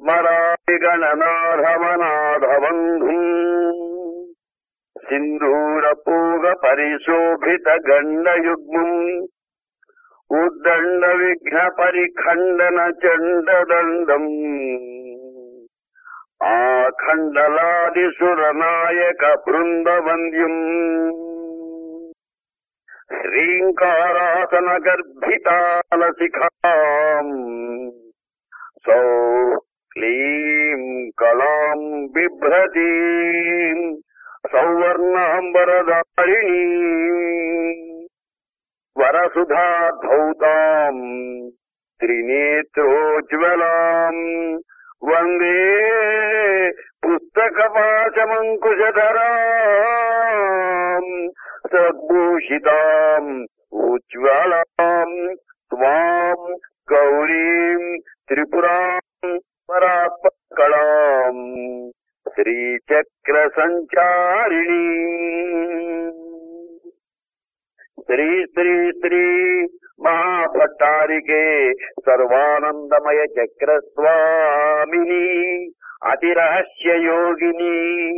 స్మరామి గణనాథమనాథబంధుం సింధూరపూగ పరిశోభిత గండయుగ్మం ఉద్దండ విఘ్న పరిఖండన చండదండం ఆఖండలాదిసురనాయక బృందవంద్యం శ్రీంకారాసన గర్భితాల శిఖాం సౌ క్లీం కళాం బిభ్రతీం సౌవర్ణాంబరదారిణీ వరసుధా ధౌతాం త్రినేత్రోజ్వలాం వందే పుస్తకపాశమంకుశధరాం సద్భూషితాం ఉజ్వలాం త్వాం గౌరీం త్రిపురాం పరాత్మకళాం శ్రీచక్ర సంచారిణీ శ్రీ శ్రీ శ్రీ మహాభట్టారికే సర్వానందమయ చక్రస్వామిని అతిరహస్య యోగిని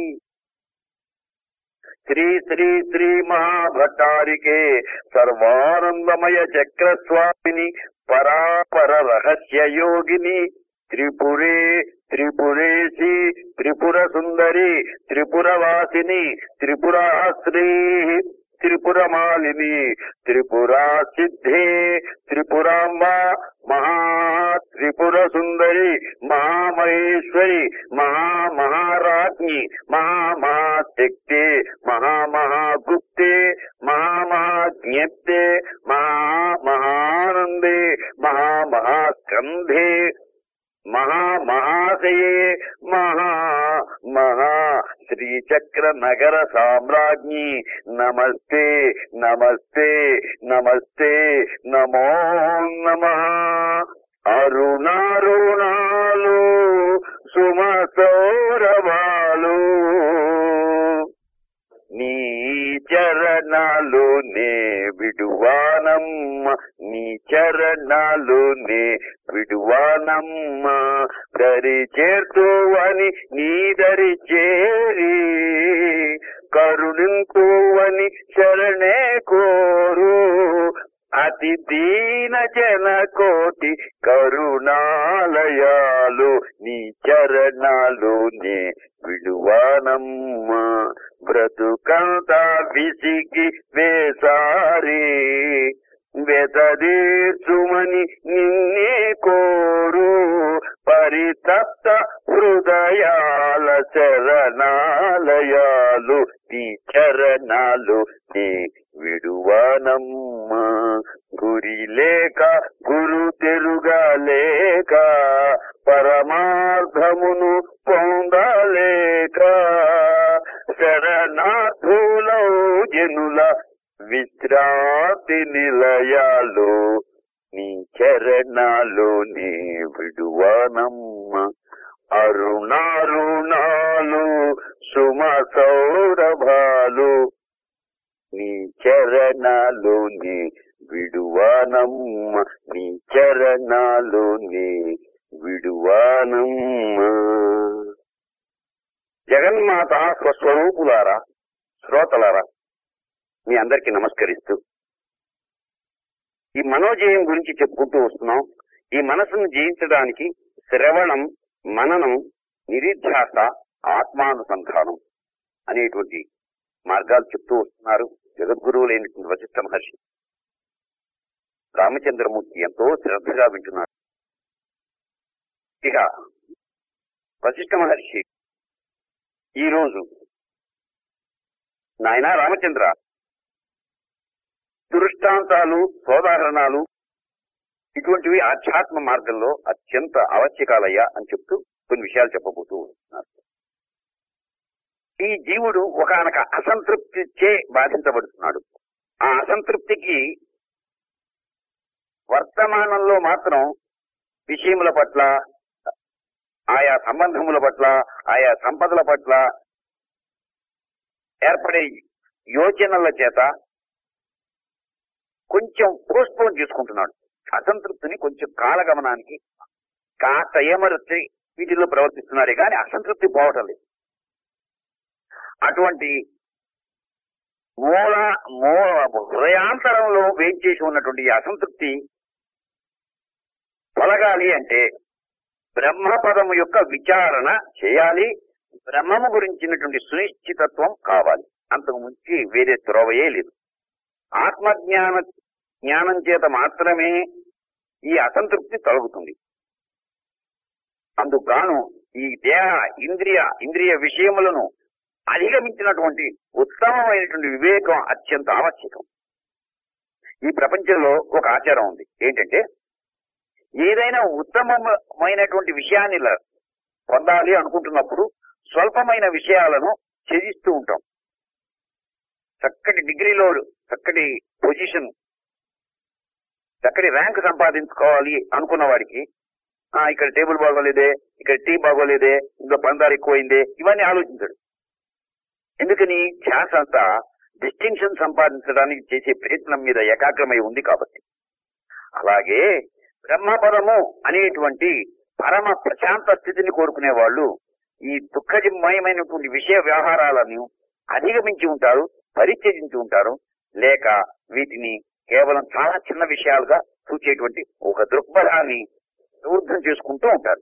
శ్రీ శ్రీ శ్రీ మహాభట్టారికే సర్వానందమయ చక్రస్వామిని పరాపర రహస్య యోగిని త్రిపురే త్రిపురేశి త్రిపుర సుందరి త్రిపురవాసిని త్రిపురాశ్రీ త్రిపురమాలిని త్రిపురా సిద్ధే త్రిపురాంబ మహా త్రిపుర సుందరి మహామహేశ్వరి మహామహారాజ్ఞి మహామహాశక్తి మహామహాగుప్తే మహామహాజ్ఞప్తే మహామహానందే మహామహాస్కంధే మహామహాశయే మహా మహా శ్రీచక్ర నగర సామ్రాజ్ఞి నమస్తే నమస్తే నమస్తే నమో నమ అరుణారుణాలు సుమ సౌరభాలు నీ చరణాలు నే విడువానమ్మ నీ చరణాలు నే విడువానమ్మ దరి చేర్తువని నీ దరి చేరి కరుణింతువని శరణే కోరు అతి దీన జన కోటి కరుణాలయాలు నీ చరణాలు నే విడువానమ్మ బ్రతుకంత విసిగి వేసారి వెతదీర్చుమని నిన్నే కోరు పరితప్త హృదయాల చరణాలయాలు నీ చరణాలు నీ విడువానమ్మ గురి లేక గురు తెరుగలేక పరమార్థమును పొందలేక శరణార్థులౌ జనుల విశ్రాంతి నిలయాలు నీ చరణాలు నీ విడువానమ్మ అరుణారుణాలు సుమ సౌరభాలు నీ చరణాలు నీ విడువానమ్మ నీ చరణాలు నీ విడువానమ్మ జగన్మాత స్వస్వరూపులారా శ్రోతలారా మీ అందరికీ నమస్కరిస్తూ ఈ మనోజయం గురించి చెప్పుకుంటూ వస్తున్నాం ఈ మనసును జయించడానికి శ్రవణం మననం నిరీధ్యాస ఆత్మానుసంధానం అనేటువంటి మార్గాలు చెప్తూ వస్తున్నారు జగద్గురువులైనటువంటి వశిష్ఠ మహర్షి రామచంద్రమూర్తి ఎంతో శ్రద్ధగా వింటున్నారు ఇక వశిష్ఠ మహర్షి ఈ రోజు నాయన రామచంద్ర దృష్టాంతాలు సోదాహరణాలు ఇటువంటివి ఆధ్యాత్మ మార్గంలో అత్యంత ఆవశ్యకాలయ్యా అని చెప్తూ కొన్ని విషయాలు చెప్పబోతూ ఉంటున్నారు ఈ జీవుడు ఒకనొక అసంతృప్తిచే బాధించబడుతున్నాడు ఆ అసంతృప్తికి వర్తమానంలో మాత్రం విషయముల పట్ల ఆయా సంబంధముల పట్ల ఆయా సంపదల పట్ల ఏర్పడే యోచనల చేత కొంచెం పోస్ట్పోన్ చేసుకుంటున్నాడు అసంతృప్తిని కొంచెం కాలగమనానికి కాస్త ఏమరచి వీటిల్లో ప్రవర్తిస్తున్నారే కానీ అసంతృప్తి పోవటం లేదు అటువంటి మూల మూల హృదయాంతరంలో వేంచేసి ఉన్నటువంటి ఈ అసంతృప్తి తొలగాలి అంటే బ్రహ్మపదము యొక్క విచారణ చేయాలి బ్రహ్మము గురించినటువంటి సునిశ్చితత్వం కావాలి అంతకు ముంచి వేరే త్రోవయే లేదు ఆత్మజ్ఞాన జ్ఞానం చేత మాత్రమే ఈ అసంతృప్తి తొలగుతుంది అందుకు గాను ఈ దేహ ఇంద్రియ ఇంద్రియ విషయములను అధిగమించినటువంటి ఉత్తమమైనటువంటి వివేకం అత్యంత ఆవశ్యకం ఈ ప్రపంచంలో ఒక ఆచారం ఉంది ఏంటంటే ఏదైనా ఉత్తమమైనటువంటి విషయాన్ని ల- పొందాలి అనుకుంటున్నప్పుడు స్వల్పమైన విషయాలను త్యజిస్తూ ఉంటాం చక్కటి డిగ్రీలో చక్కటి పొజిషన్ చక్కటి ర్యాంక్ సంపాదించుకోవాలి అనుకున్న వాడికి ఆ, ఇక్కడ టేబుల్ బాగోలేదే ఇక్కడ టీ బాగోలేదే ఇంకా పందారు ఎక్కువైందే ఇవన్నీ ఆలోచించడు ఎందుకని ధ్యాస అంతా డిస్టింక్షన్ సంపాదించడానికి చేసే ప్రయత్నం మీద ఏకాగ్రమై ఉంది కాబట్టి అలాగే బ్రహ్మపదము అనేటువంటి పరమ ప్రశాంత స్థితిని కోరుకునే వాళ్ళు ఈ దుఃఖమయమైనటువంటి విషయ వ్యవహారాలను అధిగమించి ఉంటారు పరిత్యజించి ఉంటారు లేక వీటిని కేవలం చాలా చిన్న విషయాలుగా చూచేటువంటి ఒక దృక్పథాన్ని ఊర్ధం చేసుకుంటూ ఉంటారు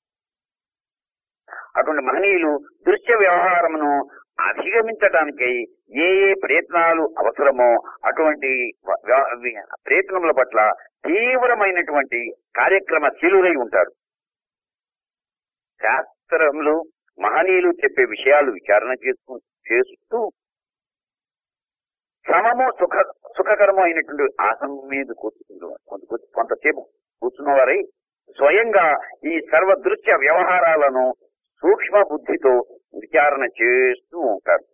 అటువంటి మహనీయులు దృశ్య వ్యవహారమును అధిగమించడానికై ఏ ఏ ప్రయత్నాలు అవసరమో అటువంటి వ- వ్య- ప్రయత్నముల పట్ల తీవ్రమైనటువంటి కార్యక్రమశీలురై ఉంటారు శాస్త్రములు మహనీయులు చెప్పే విషయాలు విచారణ చేసుకు చేస్తూ సమము సుఖ సుఖకరము అయినటువంటి ఆసనం మీద కూర్చుంటూ కొంత కొంత- కొంతసేపు కూర్చున్నవారై స్వయంగా ఈ సర్వదృశ్య వ్యవహారాలను సూక్ష్మ బుద్ధితో విచారణ చేస్తూ ఉంటారు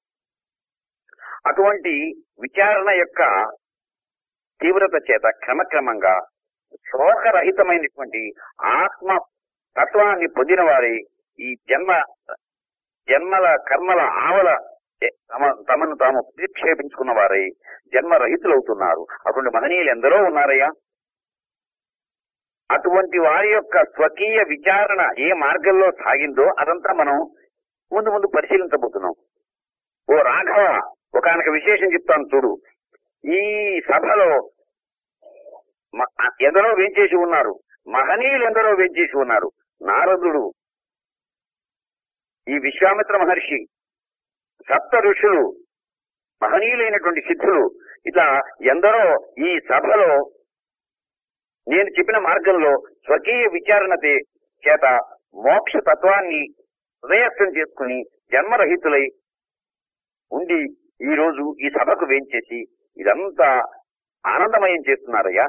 అటువంటి విచారణ యొక్క తీవ్రత చేత క్రమక్రమంగా శోకరహితమైనటువంటి ఆత్మ తత్వాన్ని పొందిన వారి ఈ జన్మ జన్మల కర్మల ఆవల తమ తమను తాము ప్రతిక్షేపించుకున్న వారై జన్మరహితులవుతున్నారు అటువంటి మహనీయులు ఎందరో ఉన్నారయ్యా అటువంటి వారి యొక్క స్వకీయ విచారణ ఏ మార్గంలో సాగిందో అదంతా మనం ముందు ముందు పరిశీలించబోతున్నాం ఓ రాఘవ ఒకనొక విశేషం చెప్తాను చూడు ఈ సభలో మ- ఎందరో వేంచేసి ఉన్నారు మహనీయులు ఎందరో వేంచేసి ఉన్నారు నారదుడు ఈ విశ్వామిత్ర మహర్షి సప్త ఋషులు మహనీయులైనటువంటి సిద్ధులు ఇట్లా ఎందరో ఈ సభలో నేను చెప్పిన మార్గంలో స్వకీయ విచారణ తే- చేత మోక్ష తత్వాన్ని హృదయస్థం చేసుకుని జన్మరహితులై ఉండి ఈ రోజు ఈ సభకు వేంచేసి ఇదంతా ఆనందమయం చేస్తున్నారయ్యా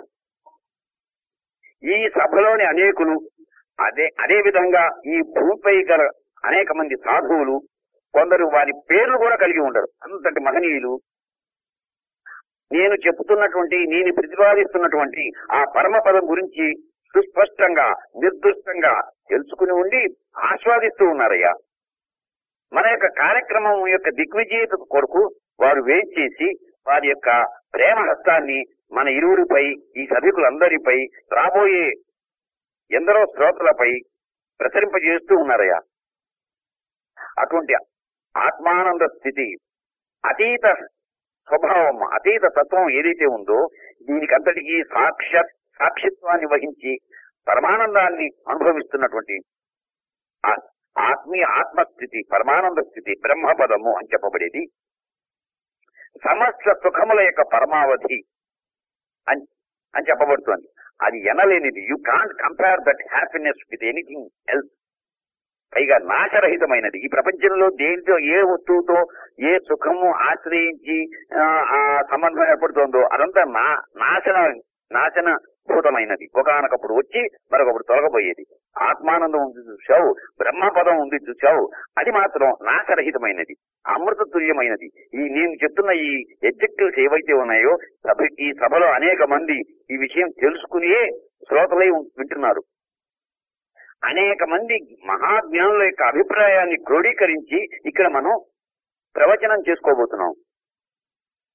ఈ సభలోని అనేకులు అదే అదే విధంగా ఈ భూమిపై గల అనేక మంది సాధువులు కొందరు వారి పేర్లు కూడా కలిగి ఉండరు అంతటి మహనీయులు నేను చెప్తున్నటువంటి నేను ప్రతిపాదిస్తున్నటువంటి ఆ పరమ పదం గురించి సుస్పష్టంగా నిర్దుష్టంగా తెలుసుకుని ఉండి ఆస్వాదిస్తూ ఉన్నారయ్యా మన యొక్క కార్యక్రమం యొక్క దిగ్విజేత కొరకు వారు వేయించేసి వారి యొక్క ప్రేమ హస్తాన్ని మన ఇరువురిపై ఈ సభికులందరిపై రాబోయే ఎందరో శ్రోతలపై ప్రసరింపజేస్తూ ఉన్నారయ్యా అటువంటి ఆత్మానంద స్థితి అతీత స్వభావం అతీత తత్వం ఏదైతే ఉందో దీనికి అంతటికీ సాక్ష సాక్షిత్వాన్ని వహించి పరమానందాన్ని అనుభవిస్తున్నటువంటి ఆ- ఆత్మీయ ఆత్మస్థితి పరమానంద స్థితి బ్రహ్మపదము అని చెప్పబడేది సమస్త సుఖముల యొక్క పరమావధి అని అని చెప్పబడుతోంది అది ఎనలేనిది you can't compare that happiness with anything else పైగా నాశరహితమైనది ఈ ప్రపంచంలో దేంతో ఏ వస్తువుతో ఏ సుఖము ఆశ్రయించి ఆ, ఆ సంబంధం ఏర్పడుతోందో అదంతా నా నాశన నాశన భూతమైనది ఒకనొకప్పుడు వచ్చి మరొకప్పుడు తొలగబోయేది ఆత్మానందం ఉంది చూసావు బ్రహ్మపదం ఉంది చూసావు అది మాత్రం నాశరహితమైనది అమృత తుల్యమైనది ఈ నేను చెప్తున్న ఈ ఎగ్జెక్టివ్స్ ఏవైతే ఉన్నాయో సభ ఈ సభలో అనేక మంది ఈ విషయం తెలుసుకునే శ్రోతలై ఉం- వింటున్నారు అనేక మంది మహాజ్ఞానుల యొక్క అభిప్రాయాన్ని క్రోడీకరించి ఇక్కడ మనం ప్రవచనం చేసుకోబోతున్నాం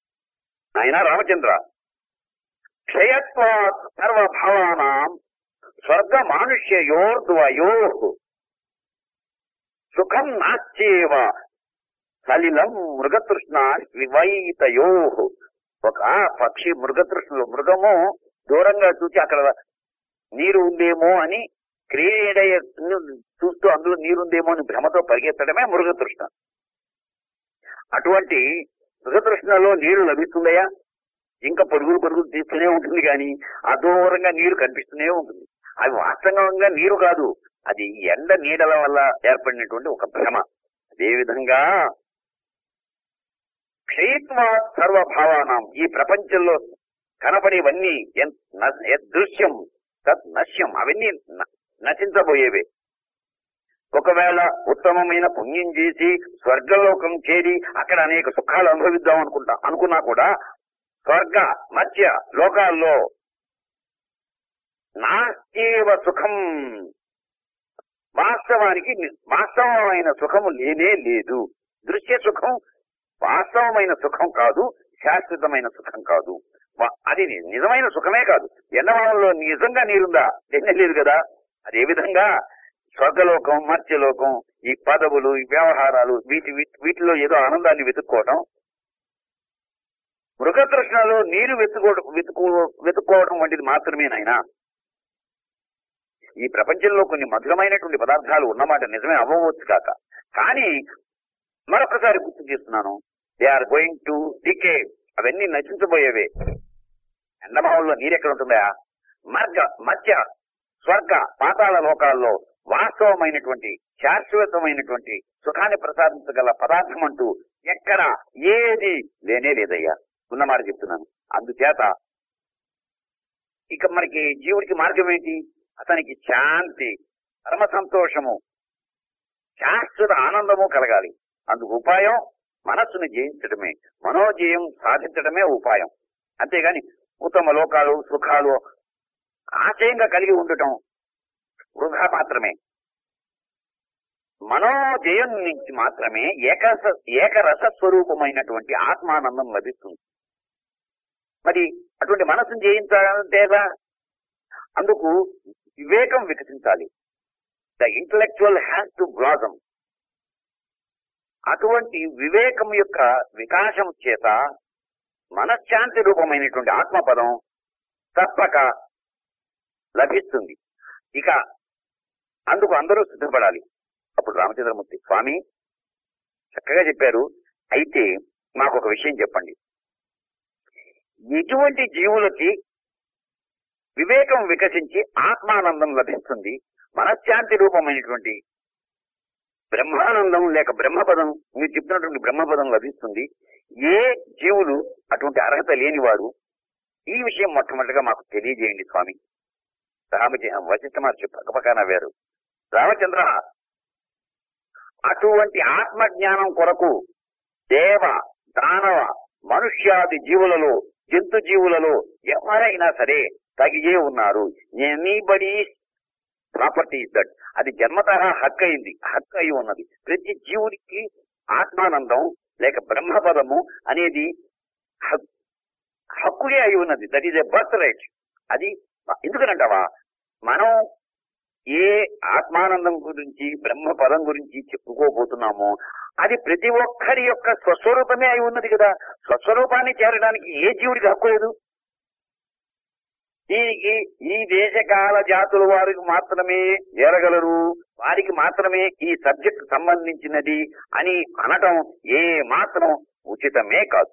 ఆయన రామచంద్ర క్షయత్వా సర్వభావానాం స్వర్గ మానుష్యయోర్ద్వయో సుఖం నాస్చేవ సలిలం మృగతృష్ణ వివైతయో ఒక పక్షి మృగతృష్ణలో మృగము దూరంగా చూసి అక్కడ నీరు ఉందేమో అని క్రీడ చూస్తూ అందులో నీరు ఉందేమో అని భ్రమతో పరిగెత్తడమే మృగతృష్ణ అటువంటి మృగతృష్ణలో నీరు లభిస్తుందయా ఇంకా పరుగులు పరుగులు తీస్తూనే ఉంటుంది కానీ అదూరంగా నీరు కనిపిస్తూనే ఉంటుంది అది వాస్తవంగా నీరు కాదు అది ఎండ నీడల వల్ల ఏర్పడినటువంటి ఒక భ్రమ అదేవిధంగా క్షయిత్వ సర్వభావానం ఈ ప్రపంచంలో కనపడేవన్నీ ఎన్- న- యదృశ్యం తత్ నశ్యం అవన్నీ న- నశించబోయేవే ఒకవేళ ఉత్తమమైన పుణ్యం చేసి స్వర్గలోకం చేరి అక్కడ అనేక సుఖాలు అనుభవిద్దాం అనుకుంటా అనుకున్నా కూడా స్వర్గ మధ్య లోకాల్లో నాస్తివ సుఖం వాస్తవానికి ని- వాస్తవమైన సుఖము లేనే లేదు దృశ్య సుఖం వాస్తవమైన సుఖం కాదు శాశ్వతమైన సుఖం కాదు వా- అది ని- నిజమైన సుఖమే కాదు ఎండమానంలో నిజంగా నీరుందా నిన్న లేదు కదా అదే విధంగా స్వర్గలోకం మత్స్యలోకం ఈ పదవులు ఈ వ్యవహారాలు వీటి వీటి- వీటిలో ఏదో ఆనందాన్ని వెతుక్కోవటం మృగతృష్ణలో నీరు వెతుకోవడం వెతుకు వెతుక్కోవడం వంటిది మాత్రమేనైనా ఈ ప్రపంచంలో కొన్ని మధురమైనటువంటి పదార్థాలు ఉన్నమాట నిజమే అవ్వవచ్చు కాక కానీ మరొకసారి గుర్తు చేస్తున్నాను they are going to decay అవన్నీ నశించబోయేవే ఎండమావుల్లో నీరెక్కడ ఉంటుందా మార్గ మధ్య స్వర్గ పాతాళ లోకాల్లో వాస్తవమైనటువంటి శాశ్వతమైనటువంటి సుఖాన్ని ప్రసాదించగల పదార్థం అంటూ ఎక్కడ ఏది లేనే లేదయ్యా ఉన్నమాట చెప్తున్నాను అందుచేత ఇక మనకి జీవుడికి మార్గం ఏంటి అతనికి శాంతి పరమ సంతోషము శాశ్వత ఆనందము కలగాలి అందుకు ఉపాయం మనస్సును జయించడమే మనోజయం సాధించడమే ఉపాయం అంతేగాని ఉత్తమ లోకాలు సుఖాలు ఆశయంగా కలిగి ఉండటం వృధా మాత్రమే మనోజయం నుంచి మాత్రమే ఏకరస ఏకరస స్వరూపమైనటువంటి ఆత్మానందం లభిస్తుంది మరి అటువంటి మనస్సును జయించాలంటే ఎలా? అందుకు వివేకం వికసించాలి the intellectual has to blossom అటువంటి వివేకం యొక్క వికాసం చేత మనశ్శాంతి రూపమైనటువంటి ఆత్మపదం తప్పక లభిస్తుంది ఇక అందుకు అందరూ సిద్ధపడాలి అప్పుడు రామచంద్రమూర్తి స్వామి చక్కగా చెప్పారు అయితే మాకు ఒక విషయం చెప్పండి ఎటువంటి జీవులకి వివేకం వికసించి ఆత్మానందం లభిస్తుంది మనశ్శాంతి రూపమైనటువంటి బ్రహ్మానందం లేక బ్రహ్మపదం మీరు చెప్పినటువంటి బ్రహ్మపదం లభిస్తుంది ఏ జీవులు అటువంటి అర్హత లేనివారు ఈ విషయం మొట్టమొదటిగా మాకు తెలియజేయండి స్వామి రామచంద్ర వశిష్ఠ మహర్షి పక్కపక్క నవ్వారు రామచంద్ర అటువంటి ఆత్మ జ్ఞానం కొరకు దేవ దానవ మనుష్యాది జీవులలో జంతు జీవులలో ఎవరైనా సరే తగియే ఉన్నారు ఎనీబడి ప్రాపర్టీ దట్ అది జన్మత హక్కు అయింది హక్కు అయి ఉన్నది ప్రతి జీవుడికి ఆత్మానందం లేక బ్రహ్మపదము అనేది హక్- హక్కులే అయి ఉన్నది that is a birth right అది ఎందుకనంటావా మనం ఏ ఆత్మానందం గురించి బ్రహ్మ పదం గురించి చెప్పుకోబోతున్నామో అది ప్రతి ఒక్కరి యొక్క స్వస్వరూపమే అయి ఉన్నది కదా స్వస్వరూపాన్ని చేరడానికి ఏ జీవుడికి హక్కు లేదు ఈ ఈ- ఈ దేశకాల జాతుల వారికి మాత్రమే చేరగలరు వారికి మాత్రమే ఈ సబ్జెక్ట్ సంబంధించినది అని అనటం ఏ మాత్రం ఉచితమే కాదు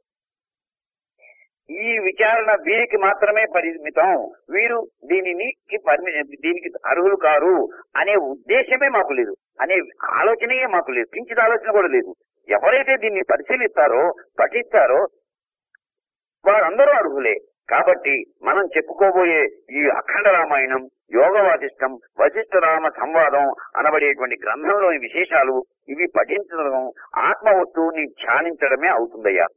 ఈ విచారణ వీరికి మాత్రమే పరిమితం వీరు దీనిని పర్మి దీనికి అర్హులు కారు అనే ఉద్దేశమే మాకు లేదు అనే ఆలోచనయే మాకు లేదు కించిత ఆలోచన కూడా లేదు ఎవరైతే దీన్ని పరిశీలిస్తారో పఠిస్తారో వారందరూ అర్హులే కాబట్టి మనం చెప్పుకోబోయే ఈ అఖండ రామాయణం యోగ వాసిష్టం వశిష్ఠ రామ సంవాదం అనబడేటువంటి గ్రంథంలోని విశేషాలు ఇవి పఠించడం ఆత్మ వస్తువుని ధ్యానించడమే అవుతుందయ్యా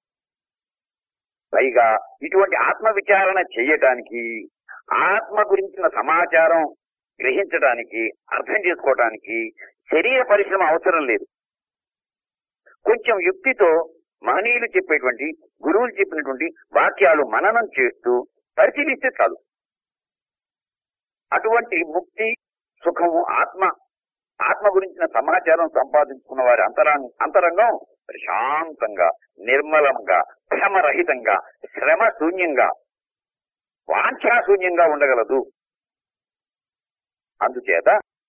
పైగా ఇటువంటి ఆత్మ విచారణ చేయటానికి ఆత్మ గురించిన సమాచారం గ్రహించడానికి అర్థం చేసుకోవటానికి శరీర పరిశ్రమ అవసరం లేదు కొంచెం యుక్తితో మహనీయులు చెప్పేటువంటి గురువులు చెప్పినటువంటి వాక్యాలు మననం చేస్తూ పరిశీలిస్తే చాలు అటువంటి ముక్తి సుఖము ఆత్మ ఆత్మ గురించిన సమాచారం సంపాదించుకున్న వారి అంతరాంగ అంతరంగం ప్రశాంతంగా నిర్మలంగా భ్రమరహితంగా శ్రమ శూన్యంగా వాంఛాశూన్యంగా ఉండగలదు అందుచేత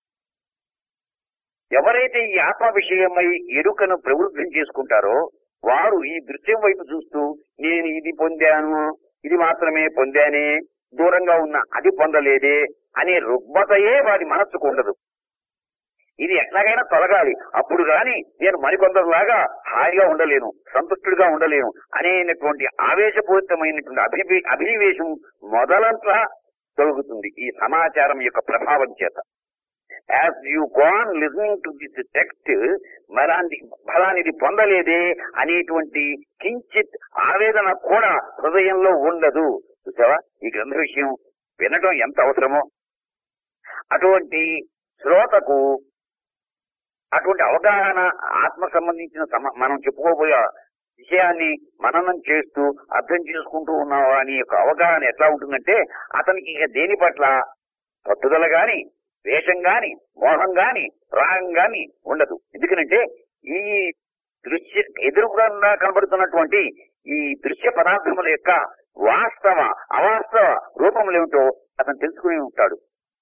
ఎవరైతే ఈ ఆత్మ విషయమై ఎరుకను ప్రవృద్ధం చేసుకుంటారో వారు ఈ దృశ్యం వైపు చూస్తూ నేను ఇది పొందాను ఇది మాత్రమే పొందానే దూరంగా ఉన్న అది పొందలేదే అనే రుగ్మతయే వారి మనస్సుకు ఉండదు ఇది ఎట్లాగైనా తొలగాలి అప్పుడు గాని నేను మరికొందరిలాగా హాయిగా ఉండలేను సంతుష్టుడిగా ఉండలేను అనేటువంటి ఆవేశపూరితమైనటువంటి అభివి అభినివేశం మొదలంతా తొలగుతుంది ఈ సమాచారం యొక్క ప్రభావం చేత as you gone listening to this text మరాంది ఫలానిది పొందలేదే అనేటువంటి కించిత్ ఆవేదన కూడా హృదయంలో ఉండదు చూసావా ఈ గ్రంథ విషయం వినడం ఎంత అవసరమో అటువంటి శ్రోతకు అటువంటి అవగాహన ఆత్మ సంబంధించిన సమ- మనం చెప్పుకోబోయే విషయాన్ని మననం చేస్తూ అర్థం చేసుకుంటూ ఉన్నావా అని యొక్క అవగాహన ఎట్లా ఉంటుందంటే అతనికి ఇక దేని పట్ల పట్టుదల గాని వేషం గాని మోహం గాని రాగం గాని ఉండదు ఎందుకనంటే ఈ దృశ్య ఎదురుగా కనబడుతున్నటువంటి ఈ దృశ్య పదార్థముల యొక్క వాస్తవ అవాస్తవ రూపములేమిటో అతను తెలుసుకుని ఉంటాడు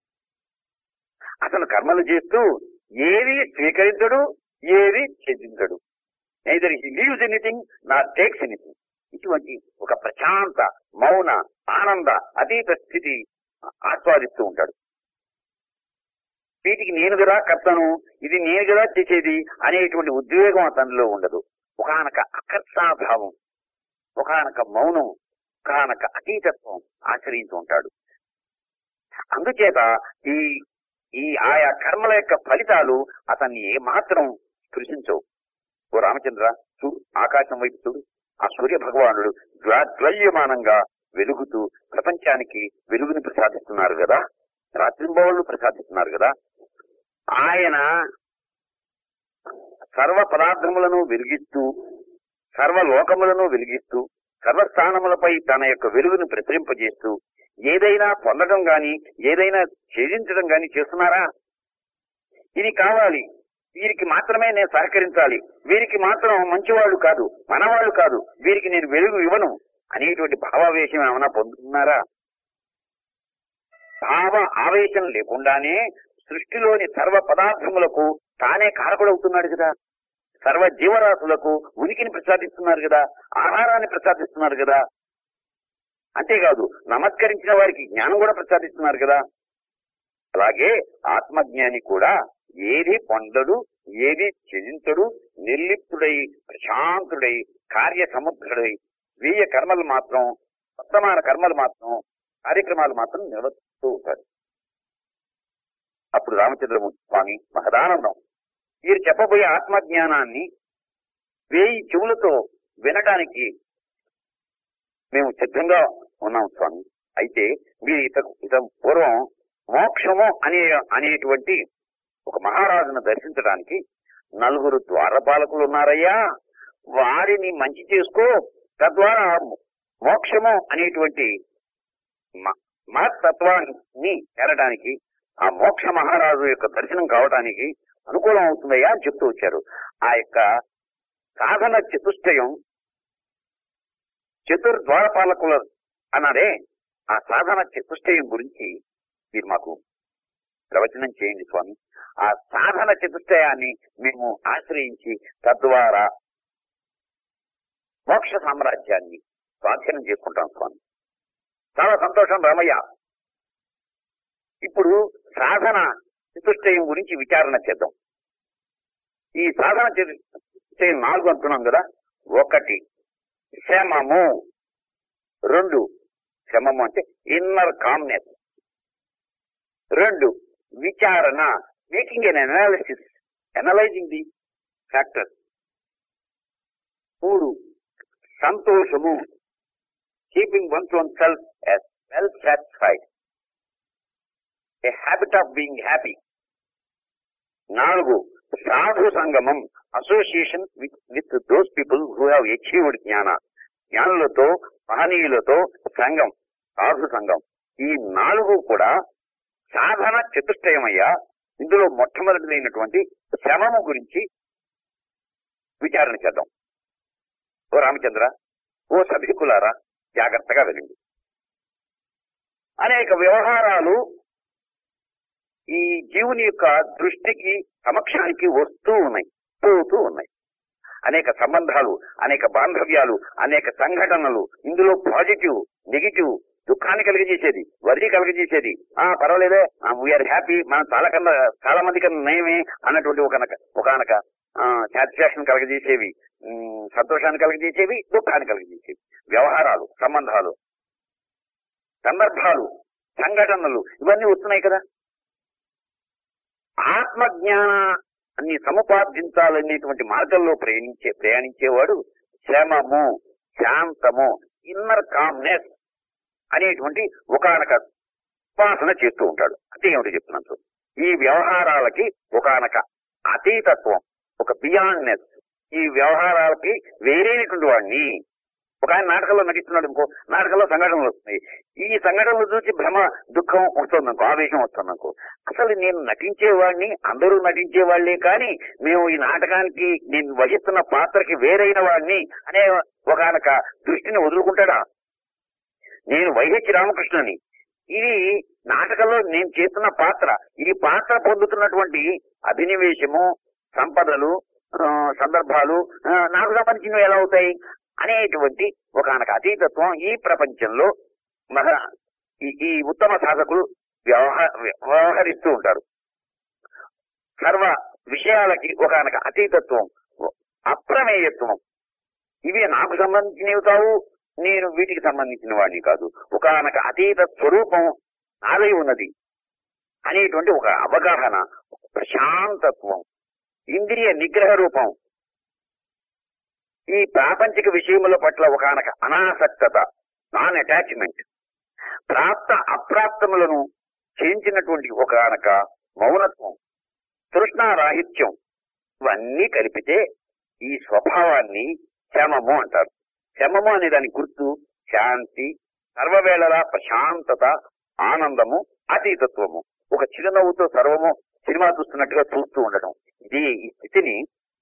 అతను కర్మలు చేస్తూ ఏది స్వీకరించడు ఏది త్యజించడు neither he leaves anything nor takes anything ఇటువంటి ఒక ప్రశాంత మౌన ఆనంద అతీత స్థితి ఆస్వాదిస్తూ ఉంటాడు వీటికి నేను కదా కర్తను ఇది నేను కదా చేసేది అనేటువంటి ఉద్వేగం అతనిలో ఉండదు ఒకనొక అకర్షాభావం ఒకనొక మౌనం ఒకనొక అతీతత్వం ఆశ్రయించి ఉంటాడు అందుచేత ఈ ఈ ఆయా కర్మల యొక్క ఫలితాలు అతన్ని ఏ మాత్రం స్పృశించవు ఓ రామచంద్ర చూడు ఆకాశం వైపు చూడు ఆ సూర్య భగవానుడు జ్వాజ్వల్యమానంగా వెలుగుతూ ప్రపంచానికి వెలుగుని ప్రసాదిస్తున్నారు కదా రాత్రింబవళ్ళు ప్రసాదిస్తున్నారు కదా ఆయన సర్వ పదార్థములను వెలిగిస్తూ సర్వ లోకములను వెలిగిస్తూ సర్వస్థానములపై తన యొక్క వెలుగును ప్రసరింపజేస్తూ ఏదైనా పొందడం గాని ఏదైనా ఛేదించడం గాని చేస్తున్నారా ఇది కావాలి వీరికి మాత్రమే నేను సహకరించాలి వీరికి మాత్రం మంచివాళ్ళు కాదు మనవాళ్ళు కాదు వీరికి నేను వెలుగు ఇవ్వను అనేటువంటి భావావేశం ఏమైనా పొందుతున్నారా భావ ఆవేశం లేకుండానే సృష్టిలోని సర్వ పదార్థములకు తానే కారకుడవుతున్నాడు కదా సర్వ జీవరాశులకు ఉనికిని ప్రసాదిస్తున్నారు కదా ఆహారాన్ని ప్రసాదిస్తున్నారు కదా అంతేకాదు నమస్కరించిన వారికి జ్ఞానం కూడా ప్రసాదిస్తున్నారు కదా అలాగే ఆత్మజ్ఞాని కూడా ఏది పొందడు ఏది త్యజించడు నిర్లిప్తుడై ప్రశాంతుడై కార్య సముద్రుడై స్వీయ కర్మలు మాత్రం వర్తమాన కర్మలు మాత్రం కార్యక్రమాలు మాత్రం నిర్వర్తిస్తూ ఉంటాడు అప్పుడు రామచంద్రమూర్తి స్వామి మహదానందం వీరు చెప్పబోయే ఆత్మజ్ఞానాన్ని వేయి చెవులతో వినడానికి మేము సిద్ధంగా ఉన్నాం స్వామి అయితే మీరు ఇత ఇత పూర్వం మోక్షము అనే అనేటువంటి ఒక మహారాజును దర్శించడానికి నలుగురు ద్వారపాలకులు ఉన్నారయ్యా వారిని మంచి చేసుకో తద్వారా మోక్షము అనేటువంటి మ- మహత్తత్వాన్ని చేరడానికి ఆ మోక్ష మహారాజు యొక్క దర్శనం కావడానికి అనుకూలం అవుతుందయ్యా అని చెప్తూ వచ్చారు ఆ యొక్క సాధన చతుష్టయం చతుర్ద్వారపాలకుల అన్నారే ఆ సాధన చతుష్టయం గురించి మీరు మాకు ప్రవచనం చేయండి స్వామి ఆ సాధన చతుష్టయాన్ని మేము ఆశ్రయించి తద్వారా మోక్ష సామ్రాజ్యాన్ని స్వాధీనం చేసుకుంటాం స్వామి చాలా సంతోషం రామయ్య ఇప్పుడు సాధన చతుష్టయం గురించి విచారణ చేద్దాం ఈ సాధన చతుష్టయం నాలుగు అంటున్నాం కదా ఒకటి శమము రెండు శమము అంటే ఇన్నర్ కామ్నెస్ రెండు విచారణ making an analysis analysing the factor మూడు సంతోషము keeping one's one self as well satisfied a habit of being happy నాలుగు సాధు సంగమం association with with those people who have achieved జ్ఞాన జ్ఞానులతో మహనీయులతో సంఘం సాధు సంఘం ఈ నాలుగు కూడా సాధన చతుష్టయమయ్యా ఇందులో మొట్టమొదటిదైనటువంటి శ్రమము గురించి విచారణ చేద్దాం ఓ రామచంద్ర ఓ సభికులారా జాగ్రత్తగా వినండి అనేక వ్యవహారాలు ఈ జీవుని యొక్క దృష్టికి సమక్షానికి వస్తూ ఉన్నాయి పోతూ ఉన్నాయి అనేక సంబంధాలు అనేక బాంధవ్యాలు అనేక సంఘటనలు ఇందులో పాజిటివ్ నెగిటివ్ దుఃఖాన్ని కలిగజేసేది వరి కలిగజేసేది ఆ పర్వాలేదే వీఆర్ హ్యాపీ మనం చాలా కన్నా చాలా మంది కన్నా నయమే అన్నటువంటి ఒక ఒకనక సాటిస్ఫాక్షన్ కలగజేసేవి ఉమ్, సంతోషాన్ని కలగజేసేవి దుఃఖాన్ని కలగజేసేవి వ్యవహారాలు సంబంధాలు సందర్భాలు సంఘటనలు ఇవన్నీ వస్తున్నాయి కదా ఆత్మజ్ఞానాన్ని సముపార్జించాలనేటువంటి మార్గంలో ప్రయాణించే ప్రయాణించేవాడు శ్రమము శాంతము ఇన్నర్ కామ్నెస్ అనేటువంటి ఒకనొక ఉపాసన చేస్తూ ఉంటాడు అంటే ఏమిటి చెప్తున్నాను చూడు. ఈ వ్యవహారాలకి ఒకనొక అతీతత్వం ఒక బియాండ్నెస్ ఈ వ్యవహారాలకి వేరేటువంటి వాడిని ఒక ఆయన నాటకంలో నటిస్తున్నాడు ఇంకో నాటకంలో సంఘటనలు వస్తున్నాయి ఈ సంఘటనలు చూసి భ్రమ దుఃఖం వస్తుంది అనుకో ఆవేశం వస్తుంది అనుకో అసలు నేను నటించేవాడిని అందరూ నటించేవాళ్లే కానీ మేము ఈ నాటకానికి నేను వహిస్తున్న పాత్రకి వేరైన వాడిని అనే ఒకనొక దృష్టిని వదులుకుంటాడా నేను వైహెచ్ రామకృష్ణని ఇది నాటకంలో నేను చేస్తున్న పాత్ర ఈ పాత్ర పొందుతున్నటువంటి అభినివేశము సంపదలు ఆ, సందర్భాలు ఆ, నాకు సంబంధించినవి ఎలా అవుతాయి అనేటువంటి ఒకనొక అతీతత్వం ఈ ప్రపంచంలో మహా ఈ- ఈ ఉత్తమ సాధకులు వ్యవహ వ్యవహరిస్తూ ఉంటారు సర్వ విషయాలకి ఒకనొక అతీతత్వం అప్రమేయత్వం ఇవి నాకు సంబంధించినవి కావు నేను వీటికి సంబంధించిన వాడిని కాదు ఒకనొక అతీత స్వరూపం నాదై ఉన్నది అనేటువంటి ఒక అవగాహన ఒక ప్రశాంతత్వం ఇంద్రియ నిగ్రహ రూపం ఈ ప్రాపంచిక విషయముల పట్ల ఒకనొక అనాసక్తత నాన్ అటాచ్మెంట్ ప్రాప్త అప్రాప్తములను చేయించినటువంటి ఒకనొక మౌనత్వం తృష్ణారాహిత్యం ఇవన్నీ కలిపితే ఈ స్వభావాన్ని శమము అంటారు శమము అనే దాని గుర్తు శాంతి సర్వవేళలా ప్రశాంతత ఆనందము అతీతత్వము ఒక చిరునవ్వుతో సర్వము సినిమా చూస్తున్నట్టుగా చూస్తూ ఉండటం ఇది ఈ స్థితిని